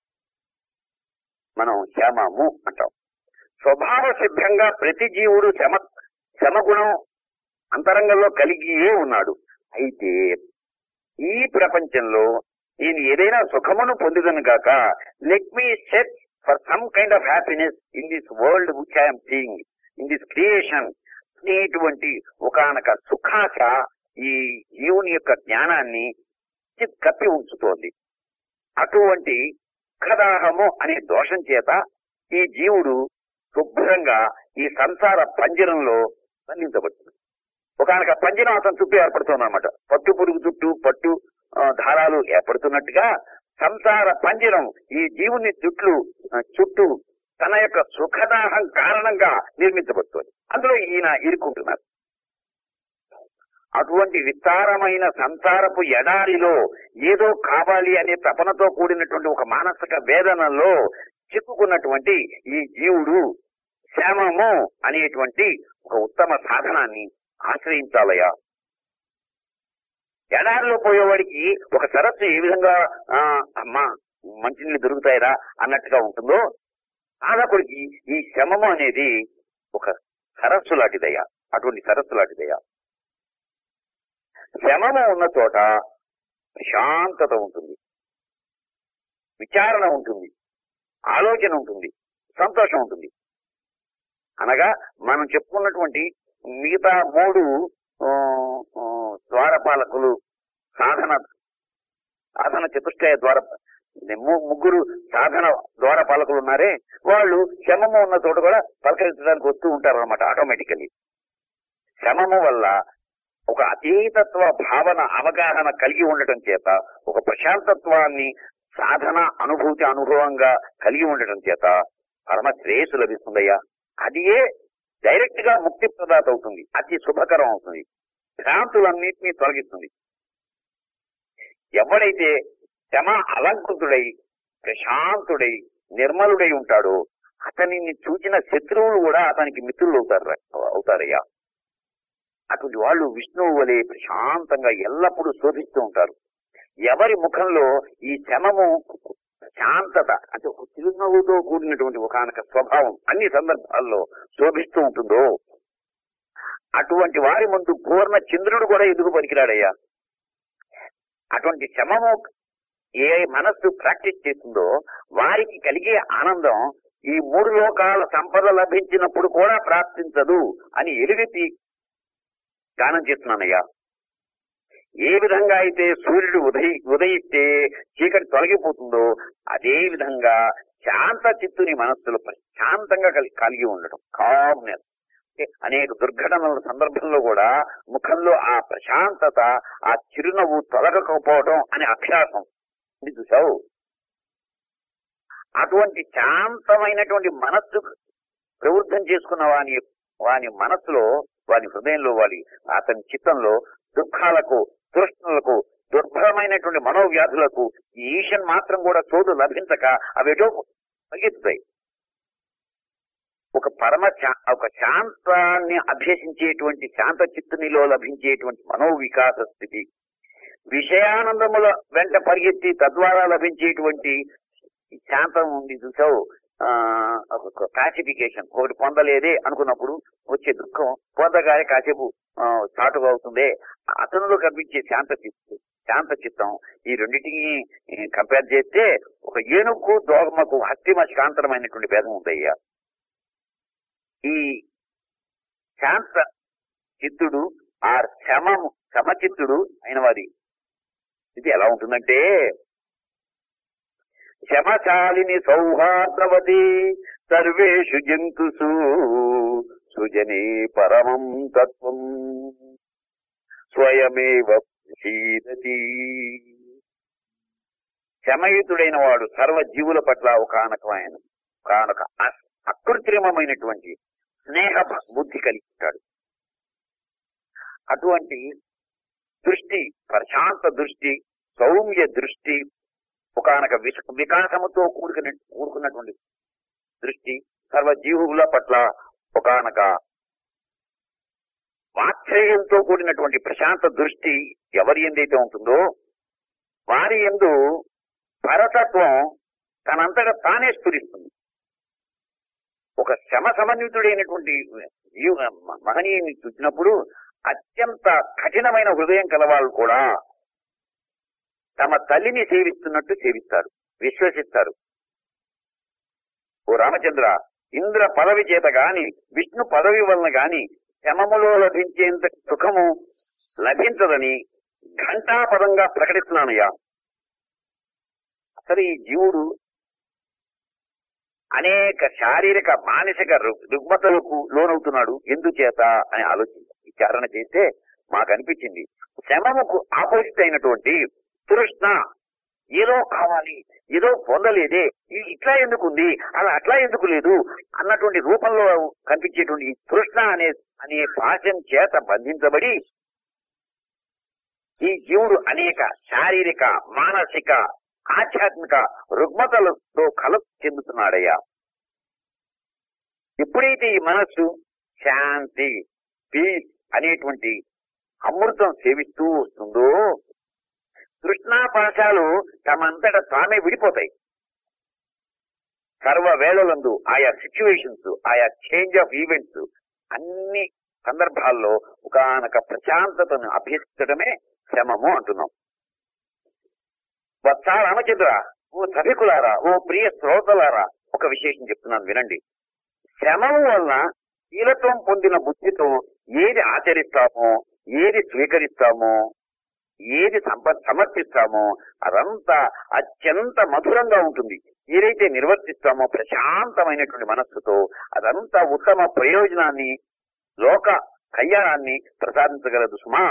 మనం శమము అంటాం స్వభావ సిద్ధంగా ప్రతి జీవుడు శమ శమగుణం అంతరంగంలో కలిగియే ఉన్నాడు అయితే ఈ ప్రపంచంలో నేను ఏదైనా సుఖమును పొందుదను గాక let me set for some kind of happiness in this world which I'm seeing in this creation అనేటువంటి ఒకనొక సుఖాశ ఈ జీవుని యొక్క జ్ఞానాన్ని చి- కప్పి ఉంచుతోంది అటువంటి దుఃఖదాహము అనే దోషం చేత ఈ జీవుడు శుభ్రంగా ఈ సంసార పంజరంలో బంధించబడుతుంది ఒకనొక పంజరం అతని చుట్టూ ఏర్పడుతుంది అనమాట పట్టు పురుగు చుట్టూ పట్టు ఆ, దారాలు ఏర్పడుతున్నట్టుగా సంసార పంజరం ఈ జీవుని చుట్లు ఆ, చుట్టూ తన యొక్క సుఖదాహం కారణంగా నిర్మించబడుతుంది అందులో ఈయన ఇరుక్కుంటున్నారు అటువంటి విస్తారమైన సంసారపు ఎడారిలో ఏదో కావాలి అనే తపనతో కూడినటువంటి ఒక మానసిక వేదనలో చిక్కుకున్నటువంటి ఈ జీవుడు శ్యామము అనేటువంటి ఒక ఉత్తమ సాధనాన్ని ఆశ్రయించాలయా ఎడారిలో పోయేవాడికి ఒక సరస్సు ఏ విధంగా ఆ, అమ్మా మంచినీళ్ళు దొరుకుతాయిరా అన్నట్టుగా ఉంటుందో సాధకుడికి ఈ శమము అనేది ఒక సరస్సు లాంటిదయ్యా అటువంటి సరస్సు లాంటిదయ్యా శమము ఉన్న చోట శాంతత ఉంటుంది విచారణ ఉంటుంది ఆలోచన ఉంటుంది సంతోషం ఉంటుంది అనగా మనం చెప్పుకున్నటువంటి మిగతా మూడు ఆ, ఆ, ద్వారపాలకులు సాధన సాధన చతుష్టయ ద్వార ము- ముగ్గురు సాధన ద్వారపాలకులు ఉన్నారే వాళ్ళు శమము ఉన్న చోట కూడా పలకరించడానికి వస్తూ ఉంటారు అనమాట ఆటోమేటికలీ శమము వల్ల ఒక అతీతత్వ భావన అవగాహన కలిగి ఉండటం చేత ఒక ప్రశాంతత్వాన్ని సాధన అనుభూతి అనుభవంగా కలిగి ఉండటం చేత పరమ శ్రేయస్సు లభిస్తుందయ్యా అదియే డైరెక్ట్ గా ముక్తి ప్రదాత అవుతుంది అతి శుభకరం అవుతుంది భ్రాంతులన్నింటినీ తొలగిస్తుంది ఎవడైతే శమ అలంకృతుడై ప్రశాంతుడై నిర్మలుడై ఉంటాడో అతనిని చూచిన శత్రువులు కూడా అతనికి మిత్రులు అవుతారు అవుతారయ్యా అటువంటి వాళ్ళు విష్ణువు వలె ప్రశాంతంగా ఎల్లప్పుడూ శోభిస్తూ ఉంటారు ఎవరి ముఖంలో ఈ శమము శాంతత అంటే ఒక చిరునవ్వుతో కూడినటువంటి ఒకనొక స్వభావం అన్ని సందర్భాల్లో శోభిస్తూ ఉంటుందో అటువంటి వారి ముందు పూర్ణ చంద్రుడు కూడా ఎందుకు పనికిరాడయ్యా అటువంటి శమము ఏ మనస్సు ప్రాక్టీస్ చేస్తుందో వారికి కలిగే ఆనందం ఈ మూడు లోకాల సంపద లభించినప్పుడు కూడా ప్రాప్తించదు అని ఎలుగెత్తి గానం చేస్తున్నానయ్యా ఏ విధంగా అయితే సూర్యుడు ఉదయి ఉదయిస్తే చీకటి తొలగిపోతుందో అదే విధంగా శాంత చిత్తుని మనస్సులో ప్రశాంతంగా కలి- కలిగి ఉండటం కామ్నెస్ అనేక దుర్ఘటనల సందర్భంలో కూడా ముఖంలో ఆ ప్రశాంతత ఆ చిరునవ్వు తొలగకపోవడం అనే అభ్యాసం ఇది చూసావు అటువంటి శాంతమైనటువంటి మనస్సు ప్రవృద్ధం చేసుకున్న వాని వాని మనస్సులో వాని హృదయంలో వారి అతని చిత్తంలో దుఃఖాలకు తృష్ణలకు దుర్భరమైనటువంటి మనోవ్యాధులకు ఈ ఈషన్ మాత్రం కూడా చోటు లభించక అవేటో పరిగెత్తుతాయి ఒక పరమ శా- ఒక శాంతాన్ని అభ్యసించేటువంటి శాంత చిత్తునిలో లభించేటువంటి మనోవికాస స్థితి విషయానందముల వెంట పరిగెత్తి తద్వారా లభించేటువంటి ఈ శాంతం ఉంది చూసావు ఆ, ఒక క్లాసిఫికేషన్ ఒకటి పొందలేదే అనుకున్నప్పుడు వచ్చే దుఃఖం పొందగానే కాసేపు ఆ, చాటుగా అవుతుందే అతనిలో కనిపించే శాంత చిత్తు శాంత చిత్తం ఈ రెండింటిని కంపేర్ చేస్తే ఒక ఏనుగు దోగమకు హస్తిమ శాంతమైనటువంటి భేదం ఉందయ్యా ఈ శాంత చిత్తుడు ఆ శమము శమచిత్తుడు అయిన వారి ఇది ఎలా ఉంటుందంటే శమశాలిని సౌహార్దవతి సర్వేషు జంతుసు సుజనే పరమం తత్వం స్వయమేవ ప్రసీదతి శమయుతుడైన వాడు సర్వ జీవుల పట్ల ఒకనకమైన ఒకనొక అకృత్రిమమైనటువంటి స్నేహ బుద్ధి కలిగి ఉంటాడు అటువంటి దృష్టి ప్రశాంత దృష్టి సౌమ్య దృష్టి ఒకనొక వికాసముతో కూడుకున్న కూడుకున్నటువంటి దృష్టి సర్వ జీవుల పట్ల ఒకనొక వాత్సల్యంతో కూడినటువంటి ప్రశాంత దృష్టి ఎవరి ఎందైతే ఉంటుందో వారి ఎందు పరతత్వం తనంతట తానే స్ఫురిస్తుంది ఒక శమ సమన్వితుడైనటువంటి జీవ మహనీయుని చూసినప్పుడు అత్యంత కఠినమైన హృదయం కలవాళ్ళు కూడా తమ తల్లిని సేవిస్తున్నట్టు సేవిస్తారు విశ్వసిస్తారు ఓ రామచంద్ర ఇంద్ర పదవి చేత గాని విష్ణు పదవి వలన గాని శమములో లభించేంత సుఖము లభించదని ఘంటాపదంగా ప్రకటిస్తున్నానయ్యా అసలు ఈ జీవుడు అనేక శారీరక మానసిక రు- రుగ్మతలకు లోనవుతున్నాడు ఎందుచేత అని ఆలోచించి విచారణ చేస్తే మాకు అనిపించింది శమముకు ఆపోజిట్ అయినటువంటి తృష్ణ ఏదో కావాలి ఏదో పొందలేదే ఇది ఇట్లా ఎందుకు ఉంది అలా అట్లా ఎందుకు లేదు అన్నటువంటి రూపంలో కనిపించేటువంటి ఈ తృష్ణ అనే అనే పాశం చేత బంధించబడి ఈ జీవుడు అనేక శారీరక మానసిక ఆధ్యాత్మిక రుగ్మతలతో కల చెందుతున్నాడయ్యా ఎప్పుడైతే ఈ మనస్సు శాంతి పీస్ అనేటువంటి అమృతం సేవిస్తూ వస్తుందో తృష్ణాపాశాలు తమంతట తామే విడిపోతాయి సర్వ వేళలందు ఆయా సిచ్యువేషన్స్ ఆయా చేంజ్ ఆఫ్ ఈవెంట్స్ అన్ని సందర్భాల్లో ఒకనొక ప్రశాంతతను అభ్యసించడమే శ్రమము అంటున్నాం వత్సా రామచంద్ర ఓ సభికులారా ఓ ప్రియ శ్రోతలారా ఒక విశేషం చెప్తున్నాను వినండి శ్రమం వలన శీలత్వం పొందిన బుద్ధితో ఏది ఆచరిస్తామో ఏది స్వీకరిస్తామో ఏది సంప సమర్పిస్తామో అదంతా అత్యంత మధురంగా ఉంటుంది ఏదైతే నిర్వర్తిస్తామో ప్రశాంతమైనటువంటి మనస్సుతో అదంతా ఉత్తమ ప్రయోజనాన్ని లోక కళ్యాణాన్ని ప్రసాదించగలదు సుమా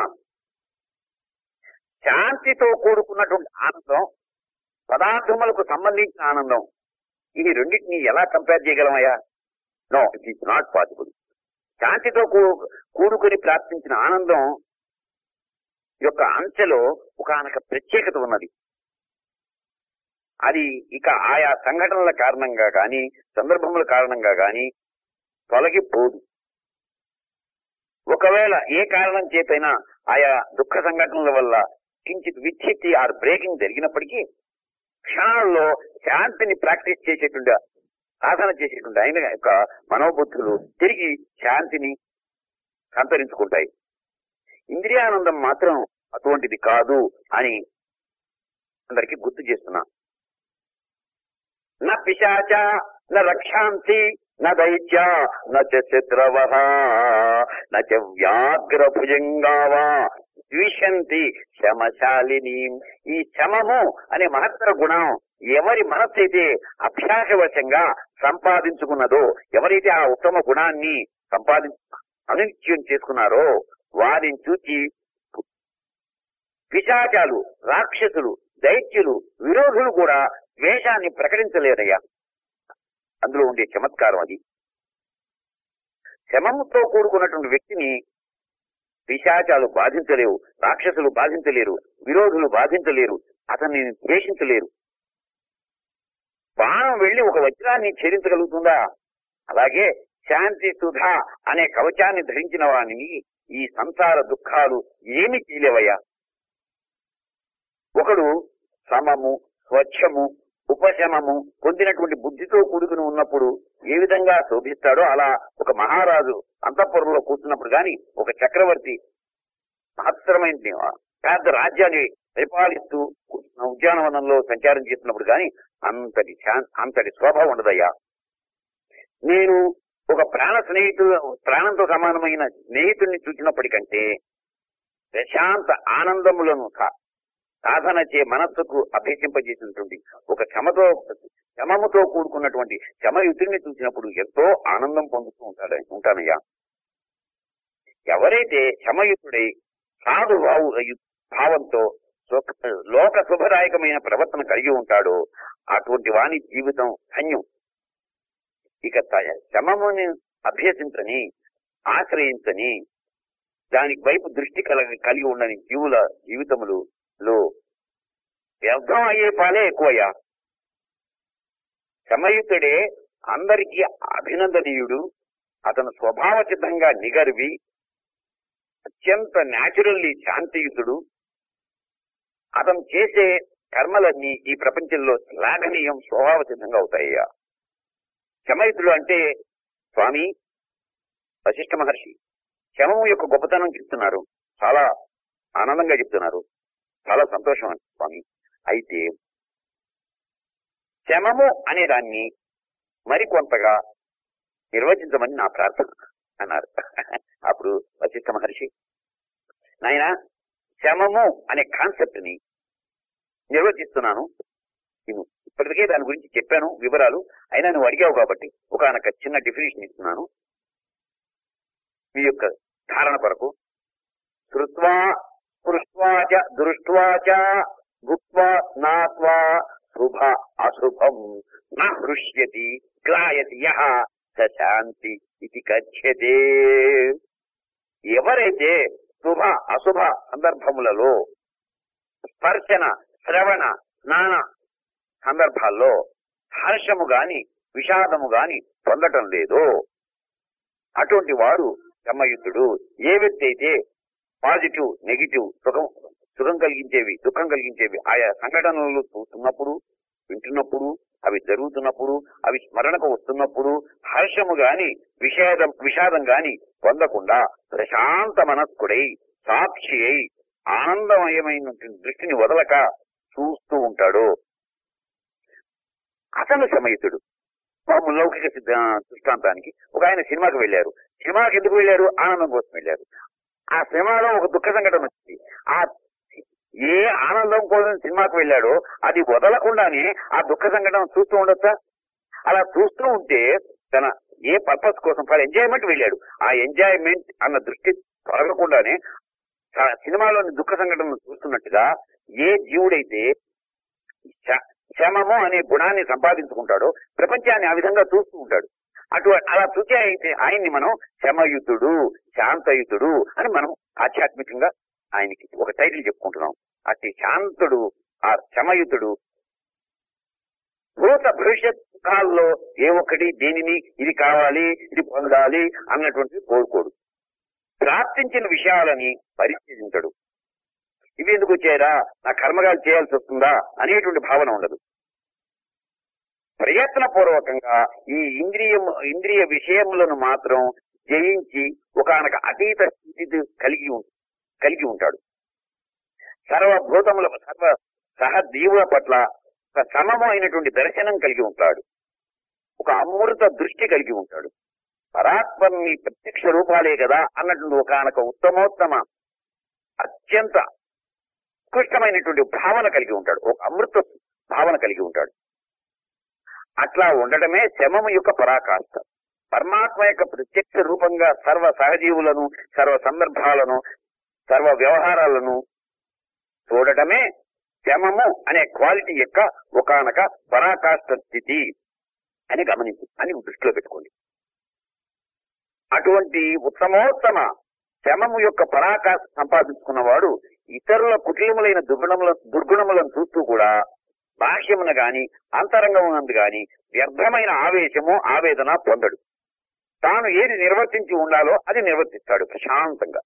శాంతితో కూడుకున్నటువంటి ఆనందం పదార్థములకు సంబంధించిన ఆనందం ఈ రెండింటిని ఎలా కంపేర్ చేయగలమయ్యా no it is not possible శాంతితో కూ- కూడుకొని ప్రాప్తించిన ఆనందం యొక్క అంచెలో ఒకనొక ప్రత్యేకత ఉన్నది అది ఇక ఆయా సంఘటనల కారణంగా గాని సందర్భముల కారణంగా గాని తొలగిపోదు ఒకవేళ ఏ కారణం చేతైనా ఆయా దుఃఖ సంఘటనల వల్ల కించిత్ విచ్ఛిత్తి ఆర్ బ్రేకింగ్ జరిగినప్పటికీ క్షణాల్లో శాంతిని ప్రాక్టీస్ చేసేటువంటి సాధన చేసేటువంటి ఆయన యొక్క మనోబుద్ధులు తిరిగి శాంతిని సంతరించుకుంటాయి ఇంద్రియానందం మాత్రం అటువంటిది కాదు అని అందరికి గుర్తు చేస్తున్నా న పిశాచ న రక్షాంసి న దైత్య నచ శత్రవ నచ వ్యాఘ్ర భుజంగావా ద్విషంతి శమశాలిని ఈ శమము అనే మహత్తర గుణం ఎవరి మనస్సు అయితే అభ్యాసవశంగా సంపాదించుకున్నదో ఎవరైతే ఆ ఉత్తమ గుణాన్ని సంపాది అనునిత్యం చేసుకున్నారో వారిని చూచి పిశాచాలు రాక్షసులు దైత్యులు విరోధులు కూడా ద్వేషాన్ని ప్రకటించలేరయ్యా అందులో ఉండే చమత్కారం అది శమముతో కూడుకున్నటువంటి వ్యక్తిని పిశాచాలు బాధించలేవు రాక్షసులు బాధించలేరు విరోధులు బాధించలేరు అతన్ని ద్వేషించలేరు బాణం వెళ్లి ఒక వజ్రాన్ని ఛేదించగలుగుతుందా అలాగే శాంతి సుధ అనే కవచాన్ని ధరించిన వాణిని ఈ సంసార దుఃఖాలు ఏమి చేయలేవయ్యా ఒకడు సమము స్వచ్ఛము ఉపశమము పొందినటువంటి బుద్ధితో కూడుకుని ఉన్నప్పుడు ఏ విధంగా శోభిస్తాడో అలా ఒక మహారాజు అంతఃపురంలో కూర్చున్నప్పుడు గాని ఒక చక్రవర్తి మహత్తరమైన పెద్ద రాజ్యాన్ని పరిపాలిస్తూ ఉద్యానవనంలో సంచారం చేస్తున్నప్పుడు గాని అంతటి శాం- అంతటి శోభ ఉండదయ్యా నేను ఒక ప్రాణ స్నేహితుడు ప్రాణంతో సమానమైన స్నేహితుడిని చూసినప్పటికంటే ప్రశాంత ఆనందములను సా- సాధన చే మనస్సుకు అభ్యసింపజేసినటువంటి ఒక క్షమతో క్షమముతో కూడుకున్నటువంటి క్షమయుతుడిని చూసినప్పుడు ఎంతో ఆనందం పొందుతూ ఉంటాడు ఉంటానయ్యా ఎవరైతే క్షమయుతుడై సాధు భావు భావంతో సుఖ- లోక శుభదాయకమైన ప్రవర్తన కలిగి ఉంటాడో అటువంటి వాని జీవితం ధన్యం ఇక త- శమముని అభ్యసించని ఆశ్రయించని దానికి వైపు దృష్టి కలగి కలిగి ఉండని జీవుల జీవితములు లో వ్యర్థం అయ్యే పాలే ఎక్కువయ్యా సమయుతుడే అందరికీ అభినందనీయుడు అతను స్వభావ సిద్ధంగా నిగర్వి అత్యంత న్యాచురల్లీ శాంతియుతుడు అతను చేసే కర్మలన్నీ ఈ ప్రపంచంలో శ్లాఘనీయం స్వభావ సిద్ధంగా అవుతాయ్యా శమయుతుడు అంటే స్వామి వశిష్ఠ మహర్షి శమము యొక్క గొప్పతనం చెప్తున్నారు చాలా ఆనందంగా చెప్తున్నారు చాలా సంతోషం అండి స్వామి అయితే శమము అనే దాన్ని మరికొంతగా నిర్వచించమని నా ప్రార్థన అన్నారు అప్పుడు వశిష్ఠ మహర్షి నాయన శమము అనే కాన్సెప్ట్ ని నిర్వచిస్తున్నాను నేను ఇప్పటికే దాని గురించి చెప్పాను వివరాలు అయినా నువ్వు అడిగావు కాబట్టి ఒక అనక చిన్న డెఫినేషన్ ఇస్తున్నాను మీ యొక్క ధారణ కొరకు శృత్వా స్పృష్వా చ దృష్ట్వా చ భుక్వా స్నాత్వా శుభ అశుభం న హృష్యతి గ్లాయతి యహ స శాంతి ఇది కథ్యతే ఎవరైతే శుభ అశుభ సందర్భములలో స్పర్శన శ్రవణ స్నాన సందర్భాల్లో హర్షము గాని విషాదము గాని పొందటం లేదో అటువంటి వాడు బ్రహ్మయుద్ధుడు ఏ వ్యక్తి అయితే పాజిటివ్ నెగిటివ్ సుఖం సుఖం కలిగించేవి దుఃఖం కలిగించేవి ఆయా సంఘటనలు చూస్తున్నప్పుడు వింటున్నప్పుడు అవి జరుగుతున్నప్పుడు అవి స్మరణకు వస్తున్నప్పుడు హర్షము గాని విషాదం విషాదం గాని పొందకుండా ప్రశాంత మనస్కుడై సాక్షి అయి ఆనందమయమైన దృష్టిని వదలక చూస్తూ ఉంటాడు అతను సమయుతుడు పాపం లౌకిక సిద్ధ దృష్టాంతానికి ఒక ఆయన సినిమాకి వెళ్ళారు సినిమాకి ఎందుకు వెళ్ళారు ఆనందం కోసం వెళ్ళారు ఆ సినిమాలో ఒక దుఃఖ సంఘటన వచ్చింది ఆ ఏ ఆనందం కోసం సినిమాకి వెళ్ళాడో అది వదలకుండానే ఆ దుఃఖ సంఘటన చూస్తూ ఉండొచ్చా అలా చూస్తూ ఉంటే తన ఏ పర్పస్ కోసం ఫర్ ఎంజాయ్మెంట్ వెళ్ళాడు ఆ ఎంజాయ్మెంట్ అన్న దృష్టి తొలగకుండానే ఆ సినిమాలోని దుఃఖ సంఘటనను చూస్తున్నట్టుగా ఏ జీవుడైతే శ- శమము అనే గుణాన్ని సంపాదించుకుంటాడో ప్రపంచాన్ని ఆ విధంగా చూస్తూ ఉంటాడు అటు అలా చూసే అయితే ఆయన్ని మనం శమయుతుడు శాంతయుతుడు అని మనం ఆధ్యాత్మికంగా ఆయనకి ఒక టైటిల్ చెప్పుకుంటున్నాం అట్టి శాంతుడు ఆ శమయుతుడు భూత భవిష్యత్ కాలంలో ఏ ఒక్కటి దేనిని ఇది కావాలి ఇది పొందాలి అన్నటువంటిది కోరుకోడు ప్రాప్తించిన విషయాలని పరిశీలించడు ఇవి ఎందుకు వచ్చాయరా నా కర్మగాలు చేయాల్సి వస్తుందా అనేటువంటి భావన ఉండదు ప్రయత్నపూర్వకంగా ఈ ఇంద్రియం ఇంద్రియ విషయములను మాత్రం జయించి ఒకనొక అతీత స్థితి కలిగి ఉం- కలిగి ఉంటాడు సర్వభూతముల సర్వ సహజీవుల పట్ల ఒక సమము అయినటువంటి దర్శనం కలిగి ఉంటాడు ఒక అమృత దృష్టి కలిగి ఉంటాడు పరాత్మని ప్రత్యక్ష రూపాలే కదా అన్నటువంటి ఒకనొక ఉత్తమోత్తమ అత్యంత ఉత్కృష్టమైనటువంటి భావన కలిగి ఉంటాడు ఒక అమృత భావన కలిగి ఉంటాడు అట్లా ఉండడమే శమము యొక్క పరాకాష్ట పరమాత్మ యొక్క ప్రత్యక్ష రూపంగా సర్వ సహజీవులను సర్వ సందర్భాలను సర్వ వ్యవహారాలను చూడటమే శమము అనే క్వాలిటీ యొక్క ఒకనొక పరాకాష్ట స్థితి అని గమనించి అని దృష్టిలో పెట్టుకోండి అటువంటి ఉత్తమోత్తమ శమము యొక్క పరాకాష్ట సంపాదించుకున్నవాడు ఇతరుల కుటీలములైన దుర్గుణముల దుర్గుణములను చూస్తూ కూడా బాహ్యమున గాని అంతరంగమునందు గాని వ్యర్థమైన ఆవేశము ఆవేదన పొందడు తాను ఏది నిర్వర్తించి ఉండాలో అది నిర్వర్తిస్తాడు ప్రశాంతంగా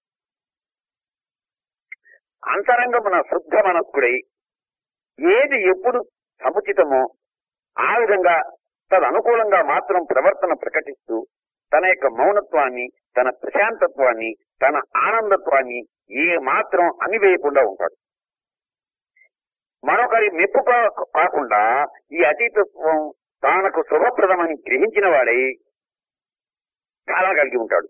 అంతరంగమున శుద్ధ మనస్కుడై ఏది ఎప్పుడు సముచితమో ఆ విధంగా తదనుకూలంగా మాత్రం ప్రవర్తన ప్రకటిస్తూ తన యొక్క మౌనత్వాన్ని తన ప్రశాంతత్వాన్ని తన ఆనందత్వాన్ని ఏ మాత్రం అనివేయకుండా ఉంటాడు మరొకరి మెప్పు కా- కాకుండా ఈ అతీతత్వం తానకు శుభప్రదమని గ్రహించిన వాడై చాలా కలిగి ఉంటాడు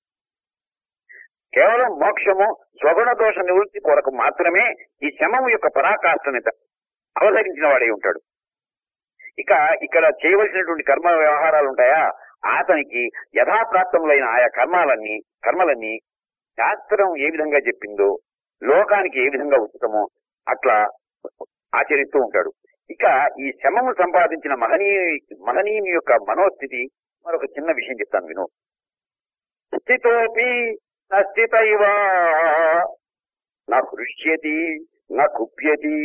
కేవలం మోక్షము స్వగుణ దోష నివృత్తి కొరకు మాత్రమే ఈ శమము యొక్క పరాకాష్ఠని అవతరించిన వాడై ఉంటాడు ఇక ఇక్కడ చేయవలసినటువంటి కర్మ వ్యవహారాలు ఉంటాయా అతనికి యథాప్రాప్తములైన ఆయా కర్మాలన్నీ కర్మలన్నీ శాస్త్రం ఏ విధంగా చెప్పిందో లోకానికి ఏ విధంగా ఉచితమో అట్లా ఆచరిస్తూ ఉంటాడు ఇక ఈ శమము సంపాదించిన మహనీయ మహనీయుని యొక్క మనోస్థితి మరొక చిన్న విషయం చెప్తాను విను స్థితోపి నస్థితైవా నా హృష్యతి నా కుప్యతి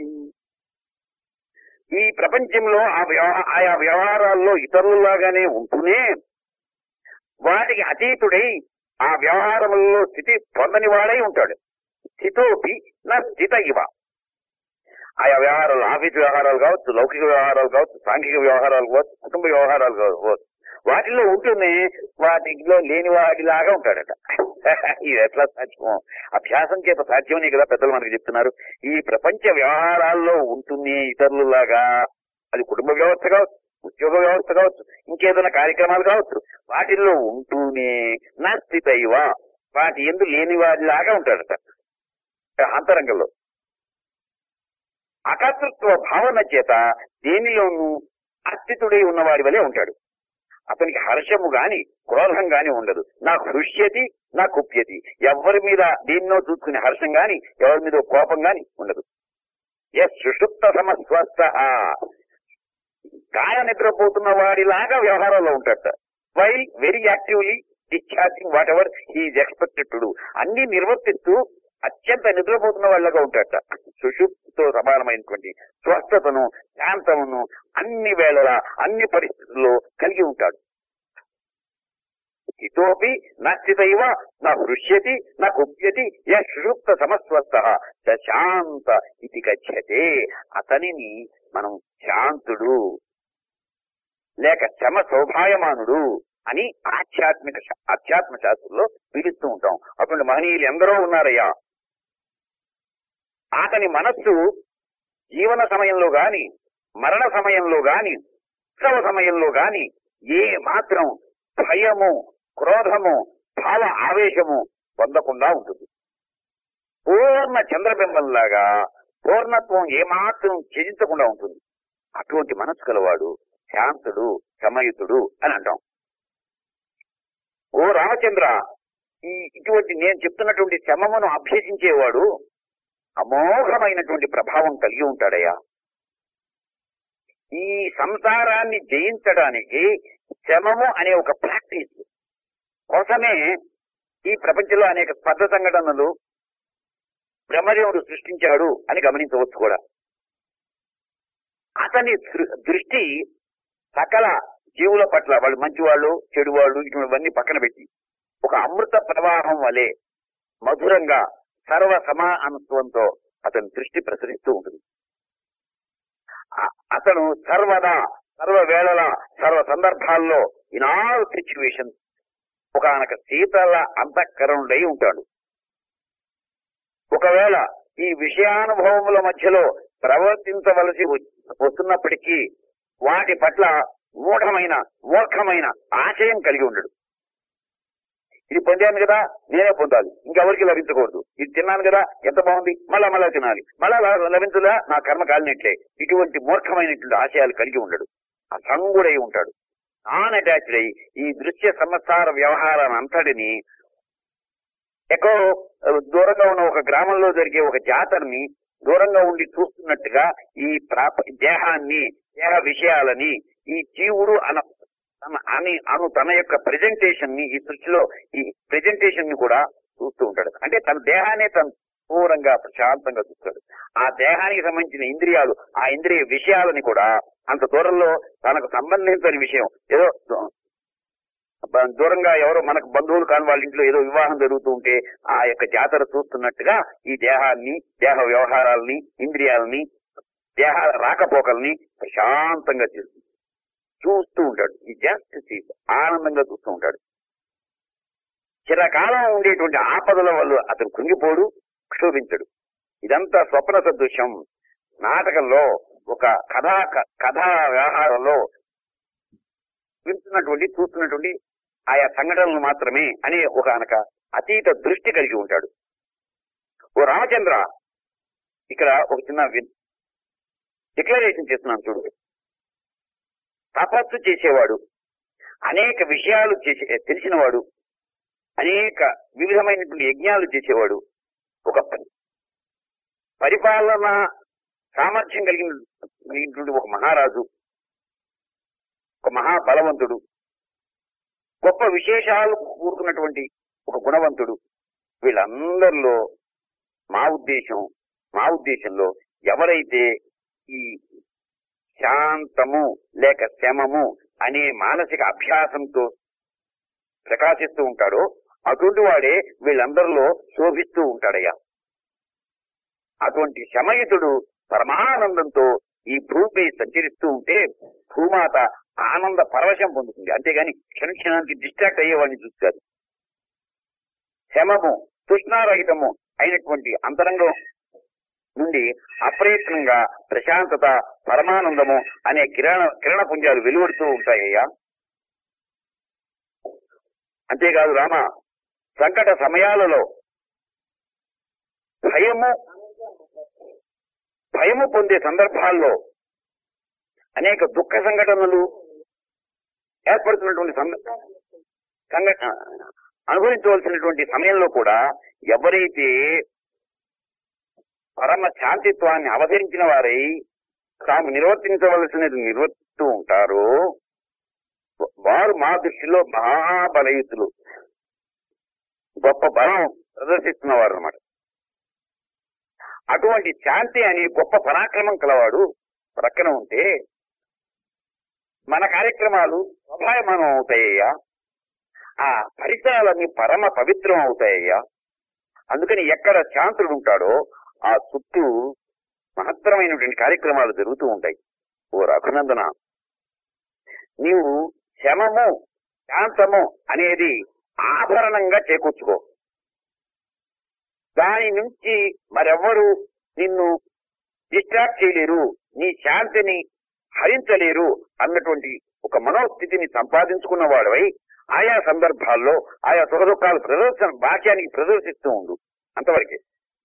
ఈ ప్రపంచంలో ఆ వ్యవహ- ఆయా వ్యవహారాల్లో ఇతరులలాగానే ఉంటూనే వాటికి అతీతుడై ఆ వ్యవహారములలో స్థితి పొందని వాడై ఉంటాడు స్థితోపి నా స్థిత ఇవ ఆయా వ్యవహారాలు ఆఫీస్ వ్యవహారాలు కావచ్చు లౌకిక వ్యవహారాలు కావచ్చు సాంఘిక వ్యవహారాలు కావచ్చు కుటుంబ వ్యవహారాలు కావచ్చు వాటిలో ఉంటూనే వాటిలో లేని వాడిలాగా ఉంటాడట ఇది ఎట్లా సాధ్యమో అభ్యాసం చేత సాధ్యమని కదా పెద్దలు మనకి చెప్తున్నారు ఈ ప్రపంచ వ్యవహారాల్లో ఉంటూనే ఇతరులలాగా అది కుటుంబ వ్యవస్థ కావచ్చు ఉద్యోగ వ్యవస్థ కావచ్చు ఇంకేదైనా కార్యక్రమాలు కావచ్చు వాటిల్లో ఉంటూనే నా స్థితైవ వాటి ఎందు లేని వాడిలాగా ఉంటాడట అంతరంగంలో అకర్తృత్వ భావన చేత దేనిలోనూ అస్థితుడై ఉన్నవాడి వలె ఉంటాడు అతనికి హర్షము గాని క్రోధం గాని ఉండదు నా హృష్యతి నా కుప్యతి ఎవరి మీద దేన్నో చూసుకునే హర్షం గాని ఎవరి మీద కోపం గాని ఉండదు ఎస్ సుషుప్త సమస్వస్థ గాయ నిద్రపోతున్న వాడిలాగా వ్యవహారంలో ఉంటాడట while very actively discharging whatever he is expected to do అన్ని నిర్వర్తిస్తూ అత్యంత నిద్రపోతున్న వాళ్ళగా ఉంటాడట సుషుప్తితో సమానమైనటువంటి స్వస్థతను శాంతమును అన్ని వేళలా అన్ని పరిస్థితుల్లో కలిగి ఉంటాడు ఇతోపి నస్థితైవ నా హృష్యతి నా కుప్యతి యశుప్త సమస్వస్థ శాంత ఇది గచ్చతే అతనిని మనం శాంతుడు లేక శమ శోభాయమానుడు అని ఆధ్యాత్మిక శా- ఆధ్యాత్మ శాస్త్రంలో పిలుస్తూ ఉంటాం అటువంటి మహనీయులు ఎందరో ఉన్నారయ్యా అతని మనస్సు జీవన సమయంలో గాని మరణ సమయంలో గాని ఉత్సవ సమయంలో గాని ఏ మాత్రం భయము క్రోధము భావ ఆవేశము పొందకుండా ఉంటుంది పూర్ణ చంద్రబింబంలాగా పూర్ణత్వం ఏమాత్రం త్యజించకుండా ఉంటుంది అటువంటి మనస్సు గలవాడు శాంతుడు సమయుతుడు అని అంటాం ఓ రామచంద్ర ఈ ఇటువంటి నేను చెప్తున్నటువంటి శమమును అభ్యసించేవాడు అమోఘమైనటువంటి ప్రభావం కలిగి ఉంటాడయ్యా ఈ సంసారాన్ని జయించడానికి శమము అనే ఒక ప్రాక్టీస్ కోసమే ఈ ప్రపంచంలో అనేక స్పర్ధ సంఘటనలు బ్రహ్మదేవుడు సృష్టించాడు అని గమనించవచ్చు కూడా అతని దృ- దృష్టి సకల జీవుల పట్ల వాళ్ళు మంచి వాళ్ళు చెడు వాళ్ళు ఇటువంటివన్నీ పక్కన పెట్టి ఒక అమృత ప్రవాహం వలె మధురంగా సర్వ సమానత్వంతో అతని దృష్టి ప్రసరిస్తూ ఉంటుంది ఆ- అతను సర్వదా సర్వ వేళలా సర్వ సందర్భాల్లో ఇన్ ఆల్ సిచ్యువేషన్ ఒకనొక శీతల అంతఃకరణుడై ఉంటాడు ఒకవేళ ఈ విషయానుభవముల మధ్యలో ప్రవర్తించవలసి వ- వస్తున్నప్పటికీ వాటి పట్ల మూఢమైన మూర్ఖమైన ఆశయం కలిగి ఉండడు ఇది పొందాను కదా నేనే పొందాలి ఇంకెవరికి లభించకూడదు ఇది తిన్నాను కదా ఎంత బాగుంది మళ్ళా మళ్ళా తినాలి మళ్ళా ల- లభించదా నా కర్మ కాలినట్లే ఇటువంటి మూర్ఖమైనటువంటి ఆశయాలు కలిగి ఉండడు అసంగుడై ఉంటాడు నాన్ అటాచ్డ్ అయి ఈ దృశ్య సంవత్సర వ్యవహారాన్ని అంతటిని ఎక్కడో ఆ, దూరంగా ఉన్న ఒక గ్రామంలో జరిగే ఒక జాతరని దూరంగా ఉండి చూస్తున్నట్టుగా ఈ ప్రాప దేహాన్ని దేహ విషయాలని ఈ జీవుడు అన తన అని అను తన యొక్క ప్రెజెంటేషన్ ని ఈ సృష్టిలో ఈ ప్రెజెంటేషన్ ని కూడా చూస్తూ ఉంటాడు అంటే తన దేహాన్ని తను దూరంగా ప్రశాంతంగా చూస్తాడు ఆ దేహానికి సంబంధించిన ఇంద్రియాలు ఆ ఇంద్రియ విషయాలని కూడా అంత దూరంలో తనకు సంబంధించని విషయం ఏదో బ- దూరంగా ఎవరో మనకు బంధువులు కాని వాళ్ళ ఇంట్లో ఏదో వివాహం జరుగుతూ ఉంటే ఆ యొక్క జాతర చూస్తున్నట్టుగా ఈ దేహాన్ని దేహ వ్యవహారాలని ఇంద్రియాలని దేహ రాకపోకల్ని ప్రశాంతంగా చేస్తుంది చూస్తూ ఉంటాడు ఈ జస్ట్ సీజ్ ఆనందంగా చూస్తూ ఉంటాడు చిరకాలం ఉండేటువంటి ఆపదల వల్ల అతను కృంగిపోడు క్షోభించడు ఇదంతా స్వప్న సదృశ్యం నాటకంలో ఒక కథా కథా వ్యవహారంలో వింటున్నటువంటి చూస్తున్నటువంటి ఆయా సంఘటనలు మాత్రమే అనే ఒక అనక అతీత దృష్టి కలిగి ఉంటాడు ఓ రామచంద్ర ఇక్కడ ఒక చిన్న డిక్లరేషన్ చేస్తున్నాను చూడు తపస్సు చేసేవాడు అనేక విషయాలు చేసే తెలిసినవాడు అనేక వివిధమైనటువంటి యజ్ఞాలు చేసేవాడు ఒక ప- పరిపాలన సామర్థ్యం కలిగిన కలిగినటువంటి ఒక మహారాజు ఒక మహాబలవంతుడు గొప్ప విశేషాలు కూరుకున్నటువంటి ఒక గుణవంతుడు వీళ్ళందరిలో మా ఉద్దేశం మా ఉద్దేశంలో ఎవరైతే ఈ శాంతము లేక శమము అనే మానసిక అభ్యాసంతో ప్రకాశిస్తూ ఉంటాడో అటువంటి వాడే వీళ్ళందరిలో శోభిస్తూ ఉంటాడయ్యా అటువంటి శమయుతుడు పరమానందంతో ఈ భూమి సంచరిస్తూ ఉంటే భూమాత ఆనంద పరవశం పొందుతుంది అంతేగాని క్షణ క్షణానికి డిస్ట్రాక్ట్ అయ్యేవాడిని చూస్తారు శమము తృష్ణారహితము అయినటువంటి అంతరంగం నుండి అప్రయత్నంగా ప్రశాంతత పరమానందము అనే కిరణ కిరణ పుంజాలు వెలువడుతూ ఉంటాయ్యా అంతేకాదు రామ సంకట సమయాలలో భయము భయము పొందే సందర్భాల్లో అనేక దుఃఖ సంఘటనలు ఏర్పడుతున్నటువంటి సంద- సంఘ అనుభవించవలసినటువంటి సమయంలో కూడా ఎవరైతే పరమ శాంతిత్వాన్ని అవతరించిన వారై తాము నిర్వర్తించవలసినది నిర్వర్తిస్తూ ఉంటారో వారు మా దృష్టిలో మహాబలయుతులు గొప్ప బలం ప్రదర్శిస్తున్నవారు అన్నమాట అటువంటి శాంతి అనే గొప్ప పరాక్రమం కలవాడు ప్రక్కన ఉంటే మన కార్యక్రమాలు స్వభాయమానం అవుతాయ్యా ఆ పరిసరాలన్నీ పరమ పవిత్రం అవుతాయ్యా అందుకని ఎక్కడ శాంతుడు ఉంటాడో ఆ చుట్టూ మహత్తరమైనటువంటి కార్యక్రమాలు జరుగుతూ ఉంటాయి ఓ రఘునందన నీవు శమము శాంతము అనేది ఆభరణంగా చేకూర్చుకో దాని నుంచి మరెవ్వరు నిన్ను డిస్ట్రాక్ట్ చేయలేరు నీ శాంతిని హరించలేరు అన్నటువంటి ఒక మనోస్థితిని సంపాదించుకున్న వాడవై ఆయా సందర్భాల్లో ఆయా సుఖదుఖాలు ప్రదర్శన భాష్యానికి ప్రదర్శిస్తూ ఉండు అంతవరకే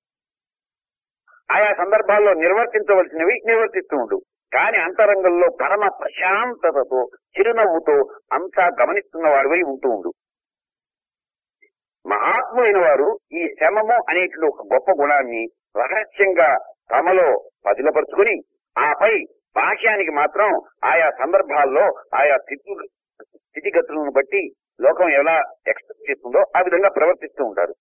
ఆయా సందర్భాల్లో నిర్వర్తించవలసినవి నిర్వర్తిస్తూ ఉండు కానీ అంతరంగంలో పరమ ప్రశాంతతతో చిరునవ్వుతో అంతా గమనిస్తున్న వాడివై ఉంటూ ఉండు మహాత్ములైన వారు ఈ శమము అనేటువంటి ఒక గొప్ప గుణాన్ని రహస్యంగా తమలో పదిలపరుచుకుని ఆపై భాష్యానికి మాత్రం ఆయా సందర్భాల్లో ఆయా స్థితి స్థితిగతులను బట్టి లోకం ఎలా ఎక్స్పెక్ట్ చేస్తుందో ఆ విధంగా ప్రవర్తిస్తూ ఉంటారు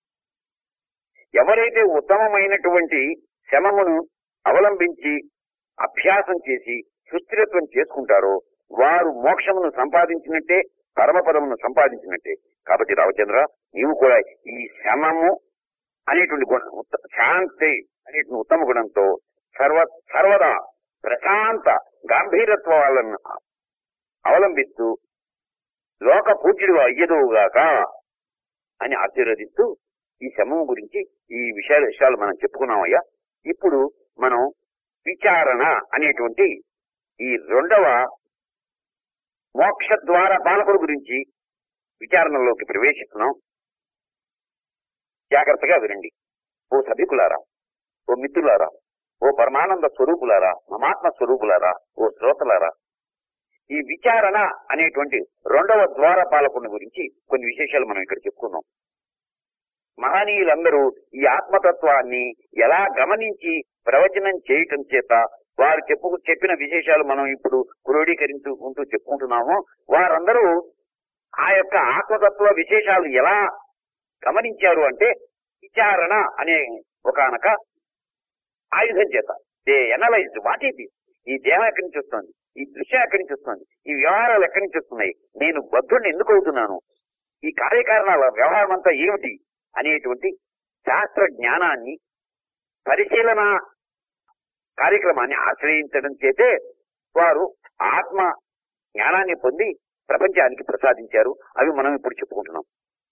ఎవరైతే ఉత్తమమైనటువంటి శమమును అవలంబించి అభ్యాసం చేసి సుస్థిరత్వం చేసుకుంటారో వారు మోక్షమును సంపాదించినట్టే పరమపదమును సంపాదించినట్టే కాబట్టి రామచంద్ర నీవు కూడా ఈ శమము అనేటువంటి గుణ ఉత్త- శాంతి అనేటువంటి ఉత్తమ గుణంతో సర్వ సర్వదా ప్రశాంత గాంభీరత్వాలను అవలంబిస్తూ లోక పూజ్యుడు అయ్యదువుగాక అని ఆశీర్వదిస్తూ ఈ శమం గురించి ఈ విషయాల విషయాలు మనం చెప్పుకున్నామయ్యా ఇప్పుడు మనం విచారణ అనేటువంటి ఈ రెండవ మోక్ష ద్వార పాలకుల గురించి విచారణలోకి ప్రవేశిస్తున్నాం జాగ్రత్తగా వినండి ఓ సభికులారా ఓ మిత్రులారా ఓ పరమానంద స్వరూపులారా మమాత్మ స్వరూపులారా ఓ శ్రోతలారా ఈ విచారణ అనేటువంటి రెండవ ద్వార పాలకుని గురించి కొన్ని విశేషాలు మనం ఇక్కడ చెప్పుకున్నాం మహనీయులందరూ ఈ ఆత్మతత్వాన్ని ఎలా గమనించి ప్రవచనం చేయటం చేత వారు చెప్పు చెప్పిన విశేషాలు మనం ఇప్పుడు క్రోడీకరించుకుంటూ చెప్పుకుంటున్నామో వారందరూ ఆ యొక్క ఆత్మతత్వ విశేషాలు ఎలా గమనించారు అంటే విచారణ అనే ఒకనొక ఆయుధం చేత దే ఎనలైజ్ వాట్ ఇది ఈ దేహం ఎక్కడి నుంచి వస్తుంది ఈ దృశ్యం ఎక్కడి నుంచి వస్తుంది ఈ వ్యవహారాలు ఎక్కడి నుంచి వస్తున్నాయి నేను బద్ధుడిని ఎందుకు అవుతున్నాను ఈ కార్యకారణాల వ్యవహారం అంతా ఏమిటి అనేటువంటి శాస్త్ర జ్ఞానాన్ని పరిశీలన కార్యక్రమాన్ని ఆశ్రయించడం చేతే వారు ఆత్మ జ్ఞానాన్ని పొంది ప్రపంచానికి ప్రసాదించారు అవి మనం ఇప్పుడు చెప్పుకుంటున్నాం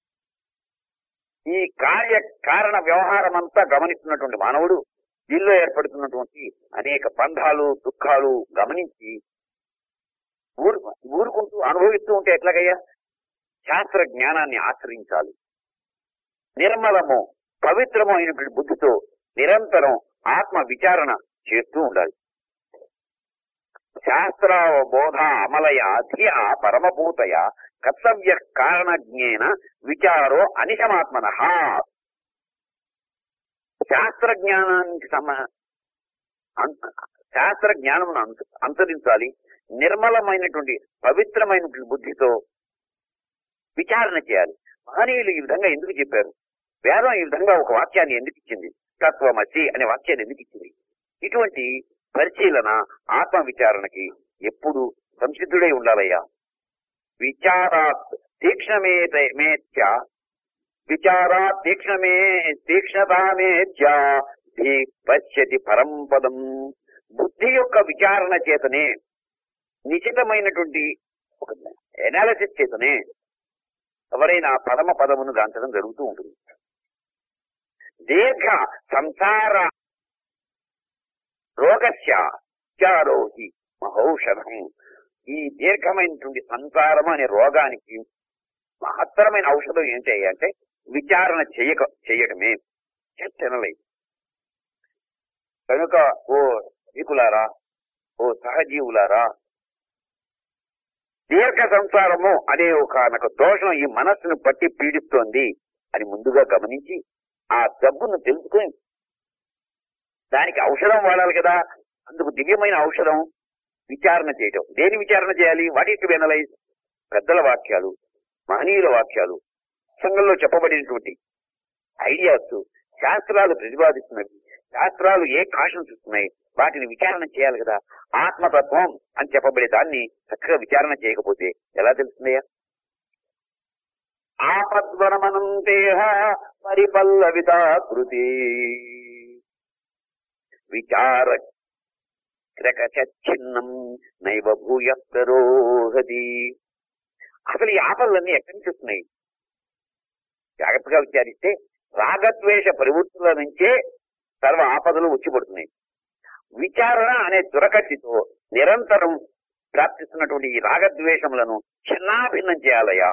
ఈ కార్య కారణ వ్యవహారం అంతా గమనిస్తున్నటువంటి మానవుడు దీనిలో ఏర్పడుతున్నటువంటి అనేక బంధాలు దుఃఖాలు గమనించి ఊరు ఊరుకుంటూ అనుభవిస్తూ ఉంటే ఎట్లాగయ్యా శాస్త్ర జ్ఞానాన్ని ఆశ్రయించాలి నిర్మలము పవిత్రము అయినటువంటి బుద్ధితో నిరంతరం ఆత్మ విచారణ చేస్తూ ఉండాలి శాస్త్ర బోధ అమలయ ధియ పరమభూతయ కర్తవ్య కారణజ్ఞేన విచారో అనిశమాత్మన శాస్త్ర జ్ఞానానికి సమ అం- శాస్త్ర జ్ఞానం అనుసరించాలి నిర్మలమైనటువంటి పవిత్రమైనటువంటి బుద్ధితో విచారణ చేయాలి మహనీయులు ఈ విధంగా ఎందుకు చెప్పారు వేదం ఈ విధంగా ఒక వాక్యాన్ని ఎందుకు ఇచ్చింది తత్వమసి అనే వాక్యాన్ని ఎందుకు ఇచ్చింది ఇటువంటి పరిశీలన ఆత్మ విచారణకి ఎప్పుడు సంసిద్ధుడై ఉండాలయ్యా విచారాత్ తీక్ష్ణమేత మేత్య విచారా తీక్ష్ణమే తీక్ష్ణతామేత్య ధీ పశ్యతి పరంపదం బుద్ధి యొక్క విచారణ చేతనే నిశితమైనటువంటి ఒక ఎనాలిసిస్ చేతనే ఎవరైనా పరమ పదమును గాంచడం జరుగుతూ ఉంటుంది దీర్ఘ సంసార రోగస్య చారోహి మహౌషధం ఈ దీర్ఘమైనటువంటి సంసారం అనే రోగానికి మహత్తరమైన ఔషధం ఏంటి అంటే విచారణ చేయక చేయడమే జస్ట్ అనలైజ్ కనుక ఓ జీకులారా ఓ సహజీవులారా దీర్ఘ సంసారము అనే ఒక నాకు దోషం ఈ మనస్సును పట్టి పీడిస్తోంది అని ముందుగా గమనించి ఆ జబ్బును తెలుసుకొని దానికి ఔషధం వాడాలి కదా అందుకు దివ్యమైన ఔషధం విచారణ చేయటం దేని విచారణ చేయాలి వాటి టు ఎనలైజ్ పెద్దల వాక్యాలు మహనీయుల వాక్యాలు సంఘంలో చెప్పబడినటువంటి ఐడియాస్ శాస్త్రాలు ప్రతిపాదిస్తున్నవి శాస్త్రాలు ఏ కాషన్స్ ఇస్తున్నాయి వాటిని విచారణ చేయాలి కదా ఆత్మతత్వం అని చెప్పబడే దాన్ని చక్కగా విచారణ చేయకపోతే ఎలా తెలుస్తుందయ్యా ఆపద్వనమనంతేహ పరిపల్లవితాకృతి విచార క్రకచిన్నం నైవ భూయ ప్రరోహతి అసలు ఈ ఆపదలన్నీ ఎక్కడి నుంచి వస్తున్నాయి జాగ్రత్తగా విచారిస్తే రాగద్వేష ప్రవృత్తుల నుంచే సర్వ ఆపదలు వచ్చి పడుతున్నాయి విచారణ అనే దురకత్తితో నిరంతరం ప్రాప్తిస్తున్నటువంటి ఈ రాగద్వేషములను చిన్నాభిన్నం చేయాలయ్యా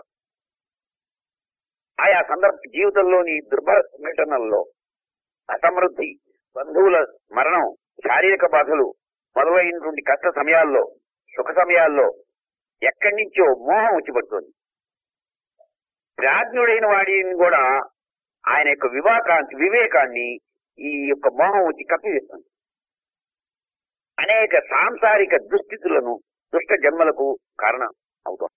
ఆయా సందర్భ జీవితంలోని దుర్భర సంఘటనల్లో అసమృద్ధి బంధువుల మరణం శారీరక బాధలు మొదలైనటువంటి కష్ట సమయాల్లో సుఖ సమయాల్లో ఎక్కడి నుంచో మోహం వచ్చి పడుతుంది ప్రాజ్ఞుడైన వాడిని కూడా ఆయన యొక్క వివాకాంతి వివేకాన్ని ఈ యొక్క మోహం వచ్చి కప్పివేస్తుంది అనేక సాంసారిక దుస్థితులను దుష్ట జన్మలకు కారణం అవుతాం